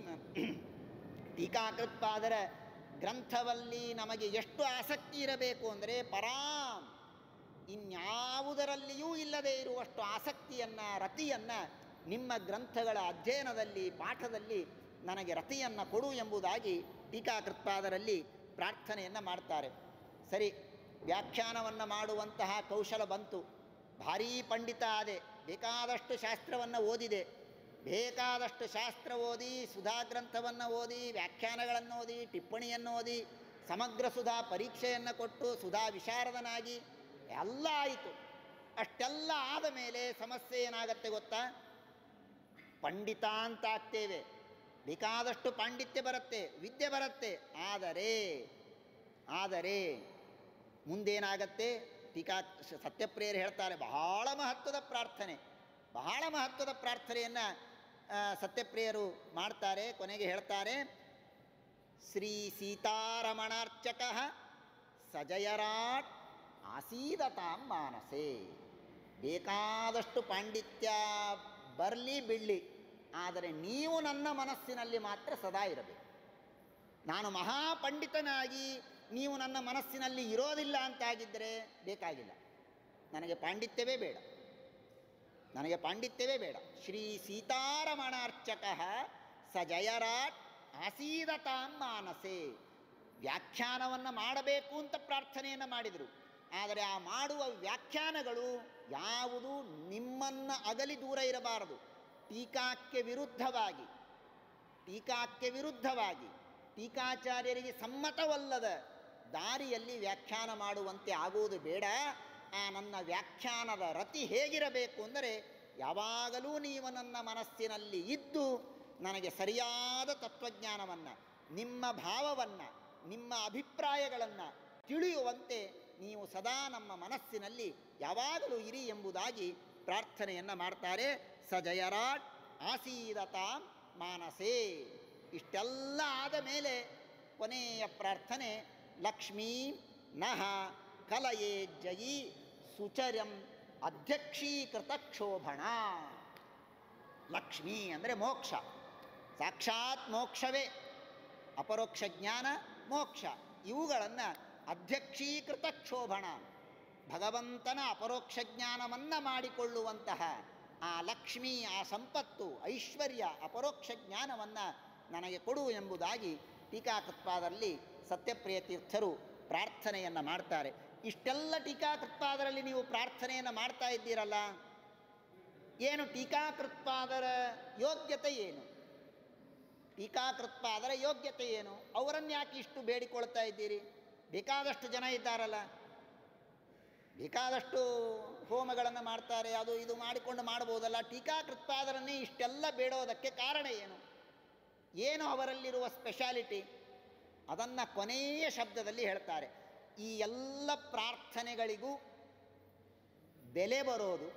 ಟೀಕಾಕೃತ್ಪಾದರ ಗ್ರಂಥದಲ್ಲಿ ನಮಗೆ ಎಷ್ಟು ಆಸಕ್ತಿ ಇರಬೇಕು ಅಂದರೆ ಪರಾಂ ಇನ್ಯಾವುದರಲ್ಲಿಯೂ ಇಲ್ಲದೆ ಇರುವಷ್ಟು ಆಸಕ್ತಿಯನ್ನು ರತಿಯನ್ನು ನಿಮ್ಮ ಗ್ರಂಥಗಳ ಅಧ್ಯಯನದಲ್ಲಿ ಪಾಠದಲ್ಲಿ ನನಗೆ ರತಿಯನ್ನು ಕೊಡು ಎಂಬುದಾಗಿ ಟೀಕಾಕೃತ್ಪಾದರಲ್ಲಿ ಪ್ರಾರ್ಥನೆಯನ್ನು ಮಾಡ್ತಾರೆ ಸರಿ ವ್ಯಾಖ್ಯಾನವನ್ನು ಮಾಡುವಂತಹ ಕೌಶಲ ಬಂತು ಭಾರೀ ಪಂಡಿತ ಆದೆ ಬೇಕಾದಷ್ಟು ಶಾಸ್ತ್ರವನ್ನು ಓದಿದೆ ಬೇಕಾದಷ್ಟು ಶಾಸ್ತ್ರ ಓದಿ ಸುಧಾ ಗ್ರಂಥವನ್ನು ಓದಿ ವ್ಯಾಖ್ಯಾನಗಳನ್ನು ಓದಿ ಟಿಪ್ಪಣಿಯನ್ನು ಓದಿ ಸಮಗ್ರ ಸುಧಾ ಪರೀಕ್ಷೆಯನ್ನು ಕೊಟ್ಟು ಸುಧಾ ವಿಶಾರದನಾಗಿ ಎಲ್ಲ ಆಯಿತು ಅಷ್ಟೆಲ್ಲ ಆದ ಮೇಲೆ ಸಮಸ್ಯೆ ಏನಾಗತ್ತೆ ಗೊತ್ತಾ ಪಂಡಿತ ಅಂತ ಆಗ್ತೇವೆ ಬೇಕಾದಷ್ಟು ಪಾಂಡಿತ್ಯ ಬರುತ್ತೆ ವಿದ್ಯೆ ಬರುತ್ತೆ ಆದರೆ ಆದರೆ ಮುಂದೇನಾಗತ್ತೆ ಟೀಕಾ ಶ- ಸತ್ಯಪ್ರಿಯರು ಹೇಳ್ತಾರೆ ಬಹಳ ಮಹತ್ವದ ಪ್ರಾರ್ಥನೆ ಬಹಳ ಮಹತ್ವದ ಪ್ರಾರ್ಥನೆಯನ್ನು ಸತ್ಯಪ್ರಿಯರು ಮಾಡ್ತಾರೆ ಕೊನೆಗೆ ಹೇಳ್ತಾರೆ ಶ್ರೀ ಸೀತಾರಮಣಾರ್ಚಕ ಸಜಯರಾಟ್ ಆಸೀದತಾಂ ಮಾನಸೆ ಬೇಕಾದಷ್ಟು ಪಾಂಡಿತ್ಯ ಬರಲಿ ಬಿಡಲಿ ಆದರೆ ನೀವು ನನ್ನ ಮನಸ್ಸಿನಲ್ಲಿ ಮಾತ್ರ ಸದಾ ಇರಬೇಕು ನಾನು ಮಹಾಪಂಡಿತನಾಗಿ ನೀವು ನನ್ನ ಮನಸ್ಸಿನಲ್ಲಿ ಇರೋದಿಲ್ಲ ಅಂತಾಗಿದ್ದರೆ ಬೇಕಾಗಿಲ್ಲ ನನಗೆ ಪಾಂಡಿತ್ಯವೇ ಬೇಡ ನನಗೆ ಪಾಂಡಿತ್ಯವೇ ಬೇಡ ಶ್ರೀ ಸೀತಾರಮಣಾರ್ಚಕ ಸ ಜಯರಾಟ್ ಆಸೀದತಾಂ ಮಾನಸೆ ವ್ಯಾಖ್ಯಾನವನ್ನು ಮಾಡಬೇಕು ಅಂತ ಪ್ರಾರ್ಥನೆಯನ್ನು ಮಾಡಿದರು ಆದರೆ ಆ ಮಾಡುವ ವ್ಯಾಖ್ಯಾನಗಳು ಯಾವುದು ನಿಮ್ಮನ್ನು ಅಗಲಿ ದೂರ ಇರಬಾರದು ಟೀಕಾಕ್ಕೆ ವಿರುದ್ಧವಾಗಿ ಟೀಕಾಕ್ಕೆ ವಿರುದ್ಧವಾಗಿ ಟೀಕಾಚಾರ್ಯರಿಗೆ ಸಮ್ಮತವಲ್ಲದ ದಾರಿಯಲ್ಲಿ ವ್ಯಾಖ್ಯಾನ ಮಾಡುವಂತೆ ಆಗುವುದು ಬೇಡ ಆ ನನ್ನ ವ್ಯಾಖ್ಯಾನದ ರತಿ ಹೇಗಿರಬೇಕು ಅಂದರೆ ಯಾವಾಗಲೂ ನೀವು ನನ್ನ ಮನಸ್ಸಿನಲ್ಲಿ ಇದ್ದು ನನಗೆ ಸರಿಯಾದ ತತ್ವಜ್ಞಾನವನ್ನು ನಿಮ್ಮ ಭಾವವನ್ನು ನಿಮ್ಮ ಅಭಿಪ್ರಾಯಗಳನ್ನು ತಿಳಿಯುವಂತೆ ನೀವು ಸದಾ ನಮ್ಮ ಮನಸ್ಸಿನಲ್ಲಿ ಯಾವಾಗಲೂ ಇರಿ ಎಂಬುದಾಗಿ ಪ್ರಾರ್ಥನೆಯನ್ನು ಮಾಡ್ತಾರೆ ಸ ಜಯರಾಟ್ ಆಸೀದತಾಂ ಮಾನಸೇ ಇಷ್ಟೆಲ್ಲ ಆದ ಮೇಲೆ ಕೊನೆಯ ಪ್ರಾರ್ಥನೆ ಲಕ್ಷ್ಮೀ ನಹ ಕಲಯೇ ಜಯಿ ಸುಚರಂ ಅಧ್ಯಕ್ಷೀಕೃತ ಕ್ಷೋಭಣ ಲಕ್ಷ್ಮೀ ಅಂದರೆ ಮೋಕ್ಷ ಸಾಕ್ಷಾತ್ ಮೋಕ್ಷವೇ ಅಪರೋಕ್ಷ ಜ್ಞಾನ ಮೋಕ್ಷ ಇವುಗಳನ್ನು ಅಧ್ಯಕ್ಷೀಕೃತ ಕ್ಷೋಭಣ ಭಗವಂತನ ಅಪರೋಕ್ಷ ಜ್ಞಾನವನ್ನು ಮಾಡಿಕೊಳ್ಳುವಂತಹ ಆ ಲಕ್ಷ್ಮಿ ಆ ಸಂಪತ್ತು ಐಶ್ವರ್ಯ ಅಪರೋಕ್ಷ ಜ್ಞಾನವನ್ನು ನನಗೆ ಕೊಡು ಎಂಬುದಾಗಿ ಟೀಕಾಕೃತ್ಪಾದರಲ್ಲಿ ಸತ್ಯಪ್ರಿಯ ತೀರ್ಥರು ಪ್ರಾರ್ಥನೆಯನ್ನು ಮಾಡ್ತಾರೆ ಇಷ್ಟೆಲ್ಲ ಟೀಕಾಕೃತ್ಪಾದರಲ್ಲಿ ನೀವು ಪ್ರಾರ್ಥನೆಯನ್ನು ಮಾಡ್ತಾ ಇದ್ದೀರಲ್ಲ ಏನು ಟೀಕಾಕೃತ್ಪಾದರ ಯೋಗ್ಯತೆ ಏನು ಟೀಕಾಕೃತ್ಪಾದರ ಯೋಗ್ಯತೆ ಏನು ಅವರನ್ನು ಯಾಕೆ ಇಷ್ಟು ಬೇಡಿಕೊಳ್ತಾ ಇದ್ದೀರಿ ಬೇಕಾದಷ್ಟು ಜನ ಇದ್ದಾರಲ್ಲ ಬೇಕಾದಷ್ಟು ಹೋಮಗಳನ್ನು ಮಾಡ್ತಾರೆ ಅದು ಇದು ಮಾಡಿಕೊಂಡು ಮಾಡ್ಬೋದಲ್ಲ ಟೀಕಾಕೃತ್ಪಾದರನ್ನೇ ಇಷ್ಟೆಲ್ಲ ಬೇಡೋದಕ್ಕೆ ಕಾರಣ ಏನು ಏನು ಅವರಲ್ಲಿರುವ ಸ್ಪೆಷಾಲಿಟಿ ಅದನ್ನು ಕೊನೆಯ ಶಬ್ದದಲ್ಲಿ ಹೇಳ್ತಾರೆ ಈ ಎಲ್ಲ ಪ್ರಾರ್ಥನೆಗಳಿಗೂ ಬೆಲೆ ಬರೋದು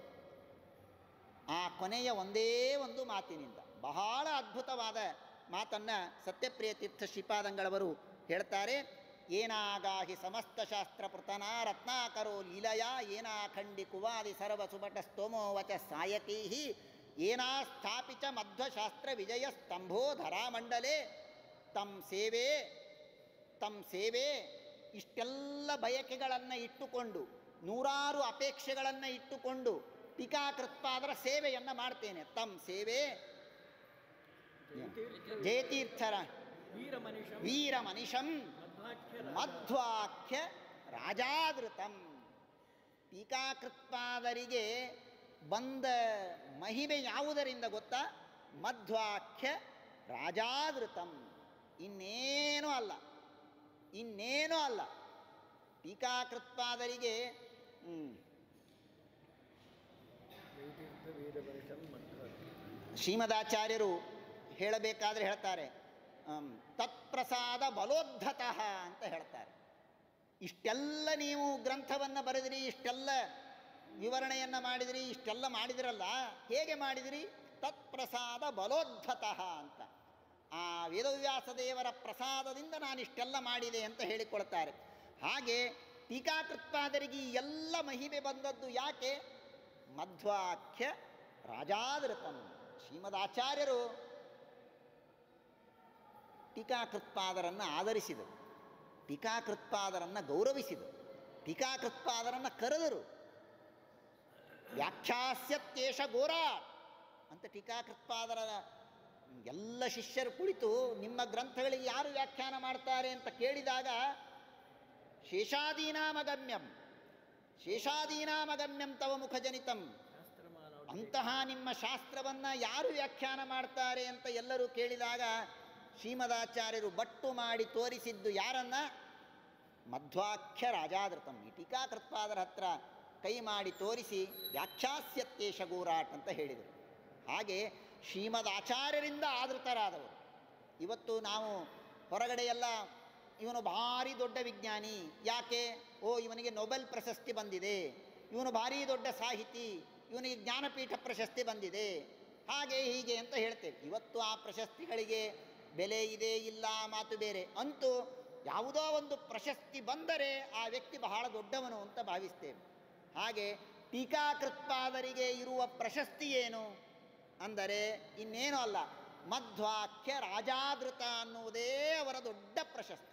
ಆ ಕೊನೆಯ ಒಂದೇ ಒಂದು ಮಾತಿನಿಂದ ಬಹಳ ಅದ್ಭುತವಾದ ಮಾತನ್ನು ಸತ್ಯಪ್ರಿಯ ತೀರ್ಥ ಶ್ರೀಪಾದಂಗಳವರು ಹೇಳ್ತಾರೆ ಏನಾಗಾಹಿ ಸಮಸ್ತ ಶಾಸ್ತ್ರ ಪೃತನ ರತ್ನಾಕರೋ ಲೀಲಯ ಏನಾ ಖಂಡಿ ಕುವಾದಿ ಸರ್ವ ಸುಭಟ ಸ್ತೋಮೋ ವಚ ಸಾಯಕೀಹಿ ಏನಾ ಸ್ಥಾಪಿತ ಮಧ್ವಶಾಸ್ತ್ರ ವಿಜಯ ಸ್ತಂಭೋ ಧರಾಮಂಡಲೆ ತಂ ಸೇವೆ ತಂ ಸೇವೆ ಇಷ್ಟೆಲ್ಲ ಬಯಕೆಗಳನ್ನು ಇಟ್ಟುಕೊಂಡು ನೂರಾರು ಅಪೇಕ್ಷೆಗಳನ್ನು ಇಟ್ಟುಕೊಂಡು ಟೀಕಾಕೃತ್ಪಾದರ ಸೇವೆಯನ್ನು ಮಾಡ್ತೇನೆ ತಮ್ಮ ಸೇವೆ ಜಯತೀರ್ಥರ ವೀರ ಮನುಷ್ಯ ವೀರ ಮನಿಷಂ ಮಧ್ವಾಖ್ಯ ಮಧ್ವಾಖ್ಯ ರಾಜಾದೃತಂ ಟೀಕಾಕೃತ್ಪಾದರಿಗೆ ಬಂದ ಮಹಿಮೆ ಯಾವುದರಿಂದ ಗೊತ್ತಾ ಮಧ್ವಾಖ್ಯ ರಾಜಾದೃತಂ ಇನ್ನೇನೂ ಅಲ್ಲ ಇನ್ನೇನೂ ಅಲ್ಲ ಟೀಕಾಕೃತ್ಪಾದರಿಗೆ ಹ್ಮ್, ಜಯತೀರ್ಥ ವೀರ ಮನುಷ್ಯ ಮಧ್ವಾಖ್ಯ ಶ್ರೀಮದಾಚಾರ್ಯರು ಹೇಳಬೇಕಾದ್ರೆ ಹೇಳ್ತಾರೆ ಆಮ್, ತತ್ಪ್ರಸಾದ ಬಲೋದ್ಧತಃ ಅಂತ ಹೇಳ್ತಾರೆ ಇಷ್ಟೆಲ್ಲ ನೀವು ಗ್ರಂಥವನ್ನು ಬರೆದಿರಿ ಇಷ್ಟೆಲ್ಲ ವಿವರಣೆಯನ್ನು ಮಾಡಿದಿರಿ ಇಷ್ಟೆಲ್ಲ ಮಾಡಿದಿರಲ್ಲ ಹೇಗೆ ಮಾಡಿದಿರಿ ತತ್ಪ್ರಸಾದ ಬಲೋದ್ಧತಃ ಅಂತ ಆ ವೇದವ್ಯಾಸ ದೇವರ ಪ್ರಸಾದದಿಂದ ನಾನು ಇಷ್ಟೆಲ್ಲ ಮಾಡಿದೆ ಅಂತ ಹೇಳಿಕೊಳ್ತಾರೆ ಹಾಗೆ ಟೀಕಾಕೃತ್ಪಾದರಿಗೆ ಈ ಎಲ್ಲ ಮಹಿಮೆ ಬಂದದ್ದು ಯಾಕೆ ಮಧ್ವಾಖ್ಯ ರಾಜಾದೃತಂ ಶ್ರೀಮದಾಚಾರ್ಯರು ಟೀಕಾಕೃತ್ಪಾದರನ್ನು ಆಧರಿಸಿದರು ಟೀಕಾಕೃತ್ಪಾದರನ್ನು ಗೌರವಿಸಿದರು ಟೀಕಾಕೃತ್ಪಾದರನ್ನು ಕರೆದರು ವ್ಯಾಖ್ಯಾಸ್ಯತ್ಯೇಷ ಗೋರಾಟ್ ಅಂತ ಟೀಕಾಕೃತ್ಪಾದರ ಎಲ್ಲ ಶಿಷ್ಯರು ಕುಳಿತು ನಿಮ್ಮ ಗ್ರಂಥಗಳಿಗೆ ಯಾರು ವ್ಯಾಖ್ಯಾನ ಮಾಡ್ತಾರೆ ಅಂತ ಕೇಳಿದಾಗ ಶೇಷಾದೀನಾಮಗಮ್ಯಂ ಶೇಷಾದೀನಾಮಗಮ್ಯಂ ತವ ಮುಖಜನಿತಂ ಶಾಸ್ತ್ರಮಾಲ ಅಂತಹ ನಿಮ್ಮ ಶಾಸ್ತ್ರವನ್ನು ಯಾರು ವ್ಯಾಖ್ಯಾನ ಮಾಡ್ತಾರೆ ಅಂತ ಎಲ್ಲರೂ ಕೇಳಿದಾಗ ಶ್ರೀಮದಾಚಾರ್ಯರು ಬಟ್ಟು ಮಾಡಿ ತೋರಿಸಿದ್ದು ಯಾರನ್ನ ಮಧ್ವಾಖ್ಯ ರಾಜಾದೃತಂ ಈ ಟೀಕಾಕೃತ್ಪಾದರ ಹತ್ರ ಕೈ ಮಾಡಿ ತೋರಿಸಿ ವ್ಯಾಖ್ಯಾಸ್ಯತ್ಯೇಷ ಗೋರಾಟ್ ಅಂತ ಹೇಳಿದರು ಹಾಗೆ ಶ್ರೀಮದ್ ಆಚಾರ್ಯರಿಂದ ಆದೃತರಾದವರು ಇವತ್ತು ನಾವು ಹೊರಗಡೆ ಎಲ್ಲ ಇವನು ಭಾರಿ ದೊಡ್ಡ ವಿಜ್ಞಾನಿ ಯಾಕೆ ಓ ಇವನಿಗೆ ನೊಬೆಲ್ ಪ್ರಶಸ್ತಿ ಬಂದಿದೆ ಇವನು ಭಾರಿ ದೊಡ್ಡ ಸಾಹಿತಿ ಇವನಿಗೆ ಜ್ಞಾನಪೀಠ ಪ್ರಶಸ್ತಿ ಬಂದಿದೆ ಹಾಗೆ ಹೀಗೆ ಅಂತ ಹೇಳ್ತೇವೆ ಇವತ್ತು ಆ ಪ್ರಶಸ್ತಿಗಳಿಗೆ ಬೆಲೆ ಇದೆ ಇಲ್ಲ ಮಾತು ಬೇರೆ ಅಂತೂ ಯಾವುದೋ ಒಂದು ಪ್ರಶಸ್ತಿ ಬಂದರೆ ಆ ವ್ಯಕ್ತಿ ಬಹಳ ದೊಡ್ಡವನು ಅಂತ ಭಾವಿಸ್ತೇವೆ ಹಾಗೆ ಟೀಕಾಕೃತ್ಪಾದರಿಗೆ ಇರುವ ಪ್ರಶಸ್ತಿ ಏನು ಅಂದರೆ ಇನ್ನೇನು ಅಲ್ಲ ಮಧ್ವಾಖ್ಯ ರಾಜಾದೃತ ಅನ್ನುವುದೇ ಅವರ ದೊಡ್ಡ ಪ್ರಶಸ್ತಿ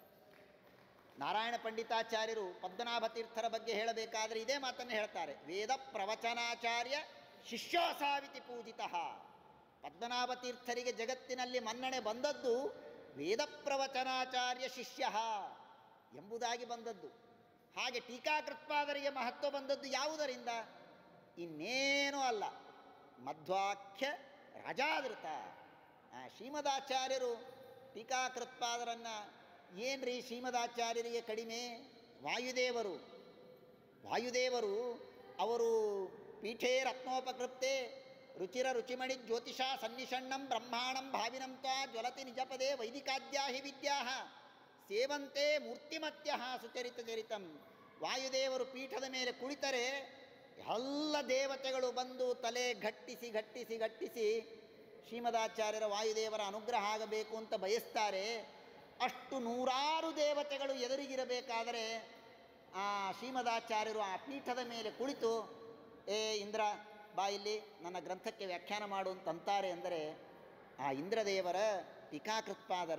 ನಾರಾಯಣ ಪಂಡಿತಾಚಾರ್ಯರು ಪದ್ಮನಾಭ ತೀರ್ಥರ ಬಗ್ಗೆ ಹೇಳಬೇಕಾದ್ರೆ ಇದೇ ಮಾತನ್ನು ಹೇಳ್ತಾರೆ ವೇದ ಪ್ರವಚನಾಚಾರ್ಯ ಶಿಷ್ಯೋಸಾವಿತಿ ಪೂಜಿತಃ ಪದ್ಮನಾಭ ತೀರ್ಥರಿಗೆ ಜಗತ್ತಿನಲ್ಲಿ ಮನ್ನಣೆ ಬಂದದ್ದು ವೇದ ಪ್ರವಚನಾಚಾರ್ಯ ಶಿಷ್ಯ ಎಂಬುದಾಗಿ ಬಂದದ್ದು ಹಾಗೆ ಟೀಕಾಕೃತ್ಪಾದರಿಗೆ ಮಹತ್ವ ಬಂದದ್ದು ಯಾವುದರಿಂದ ಇನ್ನೇನೂ ಅಲ್ಲ ಮಧ್ವಾಖ್ಯ ರಾಜಾದೃತ ಆ ಶ್ರೀಮದಾಚಾರ್ಯರು ಟೀಕಾಕೃತ್ಪಾದರನ್ನು ಏನ್ರಿ ಶ್ರೀಮದಾಚಾರ್ಯರಿಗೆ ಕಡಿಮೆ ವಾಯುದೇವರು ವಾಯುದೇವರು ಅವರು ಪೀಠೇ ರತ್ನೋಪಕೃಪ್ತೆ ರುಚಿರ ರುಚಿಮಣಿ ಜ್ಯೋತಿಷ ಸನ್ನಿಷಣ್ಣಂ ಬ್ರಹ್ಮಾಣಂ ಭಾವಿನಂ ತ್ವಾ ಜ್ವಲತಿ ನಿಜಪದೇ ವೈದಿಕಾದ್ಯಾ ಹಿ ವಿದ್ಯಾ ಸೇವಂತೆ ಮೂರ್ತಿಮತ್ಯ ಸುಚರಿತ ಚರಿತಂ ವಾಯುದೇವರು ಪೀಠದ ಮೇಲೆ ಕುಳಿತರೆ ಎಲ್ಲ ದೇವತೆಗಳು ಬಂದು ತಲೆ ಘಟ್ಟಿಸಿ ಘಟ್ಟಿಸಿ ಘಟ್ಟಿಸಿ ಶ್ರೀಮದಾಚಾರ್ಯರ ವಾಯುದೇವರ ಅನುಗ್ರಹ ಆಗಬೇಕು ಅಂತ ಬಯಸ್ತಾರೆ ಅಷ್ಟು ನೂರಾರು ದೇವತೆಗಳು ಎದುರಿಗಿರಬೇಕಾದರೆ ಆ ಶ್ರೀಮದಾಚಾರ್ಯರು ಆ ಪೀಠದ ಮೇಲೆ ಕುಳಿತು ಏ ಇಂದ್ರ ಬಾ ಇಲ್ಲಿ ನನ್ನ ಗ್ರಂಥಕ್ಕೆ ವ್ಯಾಖ್ಯಾನ ಮಾಡು ಅಂತಂತಾರೆ ಅಂದರೆ ಆ ಇಂದ್ರದೇವರ ಟೀಕಾಕೃತ್ಪಾದರ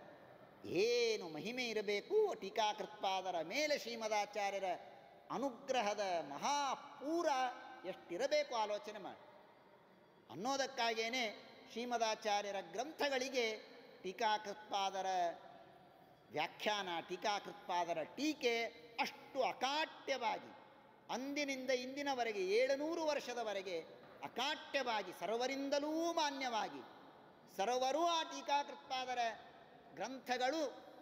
ಏನು ಮಹಿಮೆ ಇರಬೇಕು ಟೀಕಾಕೃತ್ಪಾದರ ಮೇಲೆ ಶ್ರೀಮದಾಚಾರ್ಯರ ಅನುಗ್ರಹದ ಮಹಾಪೂರ ಎಷ್ಟಿರಬೇಕು ಆಲೋಚನೆ ಮಾಡಿ ಅನ್ನೋದಕ್ಕಾಗೇನೆ ಶ್ರೀಮದಾಚಾರ್ಯರ ಗ್ರಂಥಗಳಿಗೆ ಟೀಕಾಕೃತ್ಪಾದರ ವ್ಯಾಖ್ಯಾನ ಟೀಕಾಕೃತ್ಪಾದರ ಟೀಕೆ ಅಷ್ಟು ಅಕಾಟ್ಯವಾಗಿ ಅಂದಿನಿಂದ ಇಂದಿನವರೆಗೆ ಏಳುನೂರು ವರ್ಷದವರೆಗೆ ಅಕಾಟ್ಯವಾಗಿ ಸರ್ವರಿಂದಲೂ ಮಾನ್ಯವಾಗಿ ಸರ್ವರೂ ಆ ಟೀಕಾಕೃತ್ಪಾದರ ಗ್ರಂಥಗಳು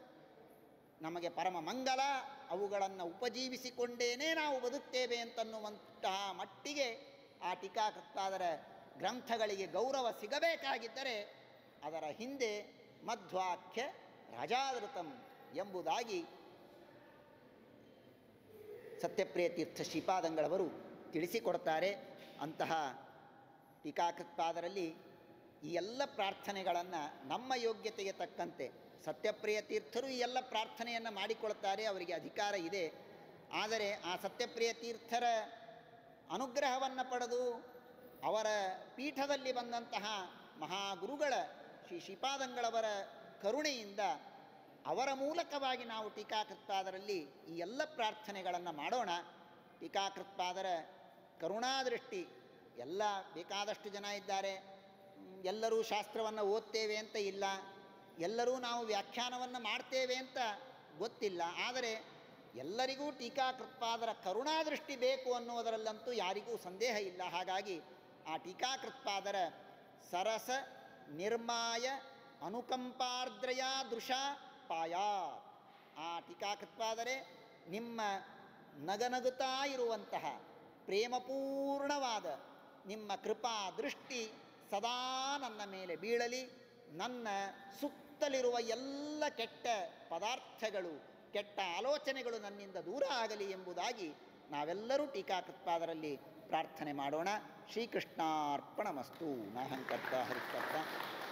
ನಮಗೆ ಪರಮ ಮಂಗಲ ಅವುಗಳನ್ನು ಉಪಜೀವಿಸಿಕೊಂಡೇನೇ ನಾವು ಬದುಕ್ತೇವೆ ಅಂತನ್ನುವಂತಹ ಮಟ್ಟಿಗೆ ಆ ಟೀಕಾಕೃತ್ತಾದರ ಗ್ರಂಥಗಳಿಗೆ ಗೌರವ ಸಿಗಬೇಕಾಗಿದ್ದರೆ ಅದರ ಹಿಂದೆ ಮಧ್ವಾಖ್ಯ ರಾಜಾದೃತಂ ಎಂಬುದಾಗಿ ಸತ್ಯಪ್ರಿಯ ತೀರ್ಥ ಶ್ರೀಪಾದಂಗಳವರು ತಿಳಿಸಿಕೊಡ್ತಾರೆ ಅಂತಹ ಟೀಕಾಕೃತ್ಪಾದರಲ್ಲಿ ಈ ಎಲ್ಲ ಪ್ರಾರ್ಥನೆಗಳನ್ನು ನಮ್ಮ ಯೋಗ್ಯತೆಗೆ ತಕ್ಕಂತೆ ಸತ್ಯಪ್ರಿಯ ತೀರ್ಥರು ಈ ಎಲ್ಲ ಪ್ರಾರ್ಥನೆಯನ್ನು ಮಾಡಿಕೊಳ್ತಾರೆ ಅವರಿಗೆ ಅಧಿಕಾರ ಇದೆ ಆದರೆ ಆ ಸತ್ಯಪ್ರಿಯ ತೀರ್ಥರ ಅನುಗ್ರಹವನ್ನು ಪಡೆದು ಅವರ ಪೀಠದಲ್ಲಿ ಬಂದಂತಹ ಮಹಾಗುರುಗಳ ಶ್ರೀ ಶ್ರೀಪಾದಂಗಳವರ ಕರುಣೆಯಿಂದ ಅವರ ಮೂಲಕವಾಗಿ ನಾವು ಟೀಕಾಕೃತ್ಪಾದರಲ್ಲಿ ಈ ಎಲ್ಲ ಪ್ರಾರ್ಥನೆಗಳನ್ನು ಮಾಡೋಣ ಟೀಕಾಕೃತ್ಪಾದರ ಕರುಣಾದೃಷ್ಟಿ ಎಲ್ಲ ಬೇಕಾದಷ್ಟು ಜನ ಇದ್ದಾರೆ ಮ್, ಎಲ್ಲರೂ ಶಾಸ್ತ್ರವನ್ನು ಓದ್ತೇವೆ ಅಂತ ಇಲ್ಲ ಎಲ್ಲರೂ ನಾವು ವ್ಯಾಖ್ಯಾನವನ್ನು ಮಾಡ್ತೇವೆ ಅಂತ ಗೊತ್ತಿಲ್ಲ ಆದರೆ ಎಲ್ಲರಿಗೂ ಟೀಕಾಕೃತ್ಪಾದರ ಕರುಣಾದೃಷ್ಟಿ ಬೇಕು ಅನ್ನುವುದರಲ್ಲಂತೂ ಯಾರಿಗೂ ಸಂದೇಹ ಇಲ್ಲ ಹಾಗಾಗಿ ಆ ಟೀಕಾಕೃತ್ಪಾದರ ಸರಸ ನಿರ್ಮಾಯ ಅನುಕಂಪಾರ್ದ್ರಯ ದೃಶ ಪಾಯಾ ಆ ಟೀಕಾಕೃತ್ಪಾದರೆ ನಿಮ್ಮ ನಗನಗುತ್ತಾ ಇರುವಂತಹ ಪ್ರೇಮಪೂರ್ಣವಾದ ನಿಮ್ಮ ಕೃಪಾ ದೃಷ್ಟಿ ಸದಾ ನನ್ನ ಮೇಲೆ ಬೀಳಲಿ ನನ್ನ ಸುತ್ತಲಿರುವ ಎಲ್ಲ ಕೆಟ್ಟ ಪದಾರ್ಥಗಳು ಕೆಟ್ಟ ಆಲೋಚನೆಗಳು ನನ್ನಿಂದ ದೂರ ಆಗಲಿ ಎಂಬುದಾಗಿ ನಾವೆಲ್ಲರೂ ಟೀಕಾಕೃತ್ಪಾದರಲ್ಲಿ ಪ್ರಾರ್ಥನೆ ಮಾಡೋಣ ಶ್ರೀಕೃಷ್ಣಾರ್ಪಣಮಸ್ತು ನಾಹಂಕರ್ತ ಹರಿಕರ್ತ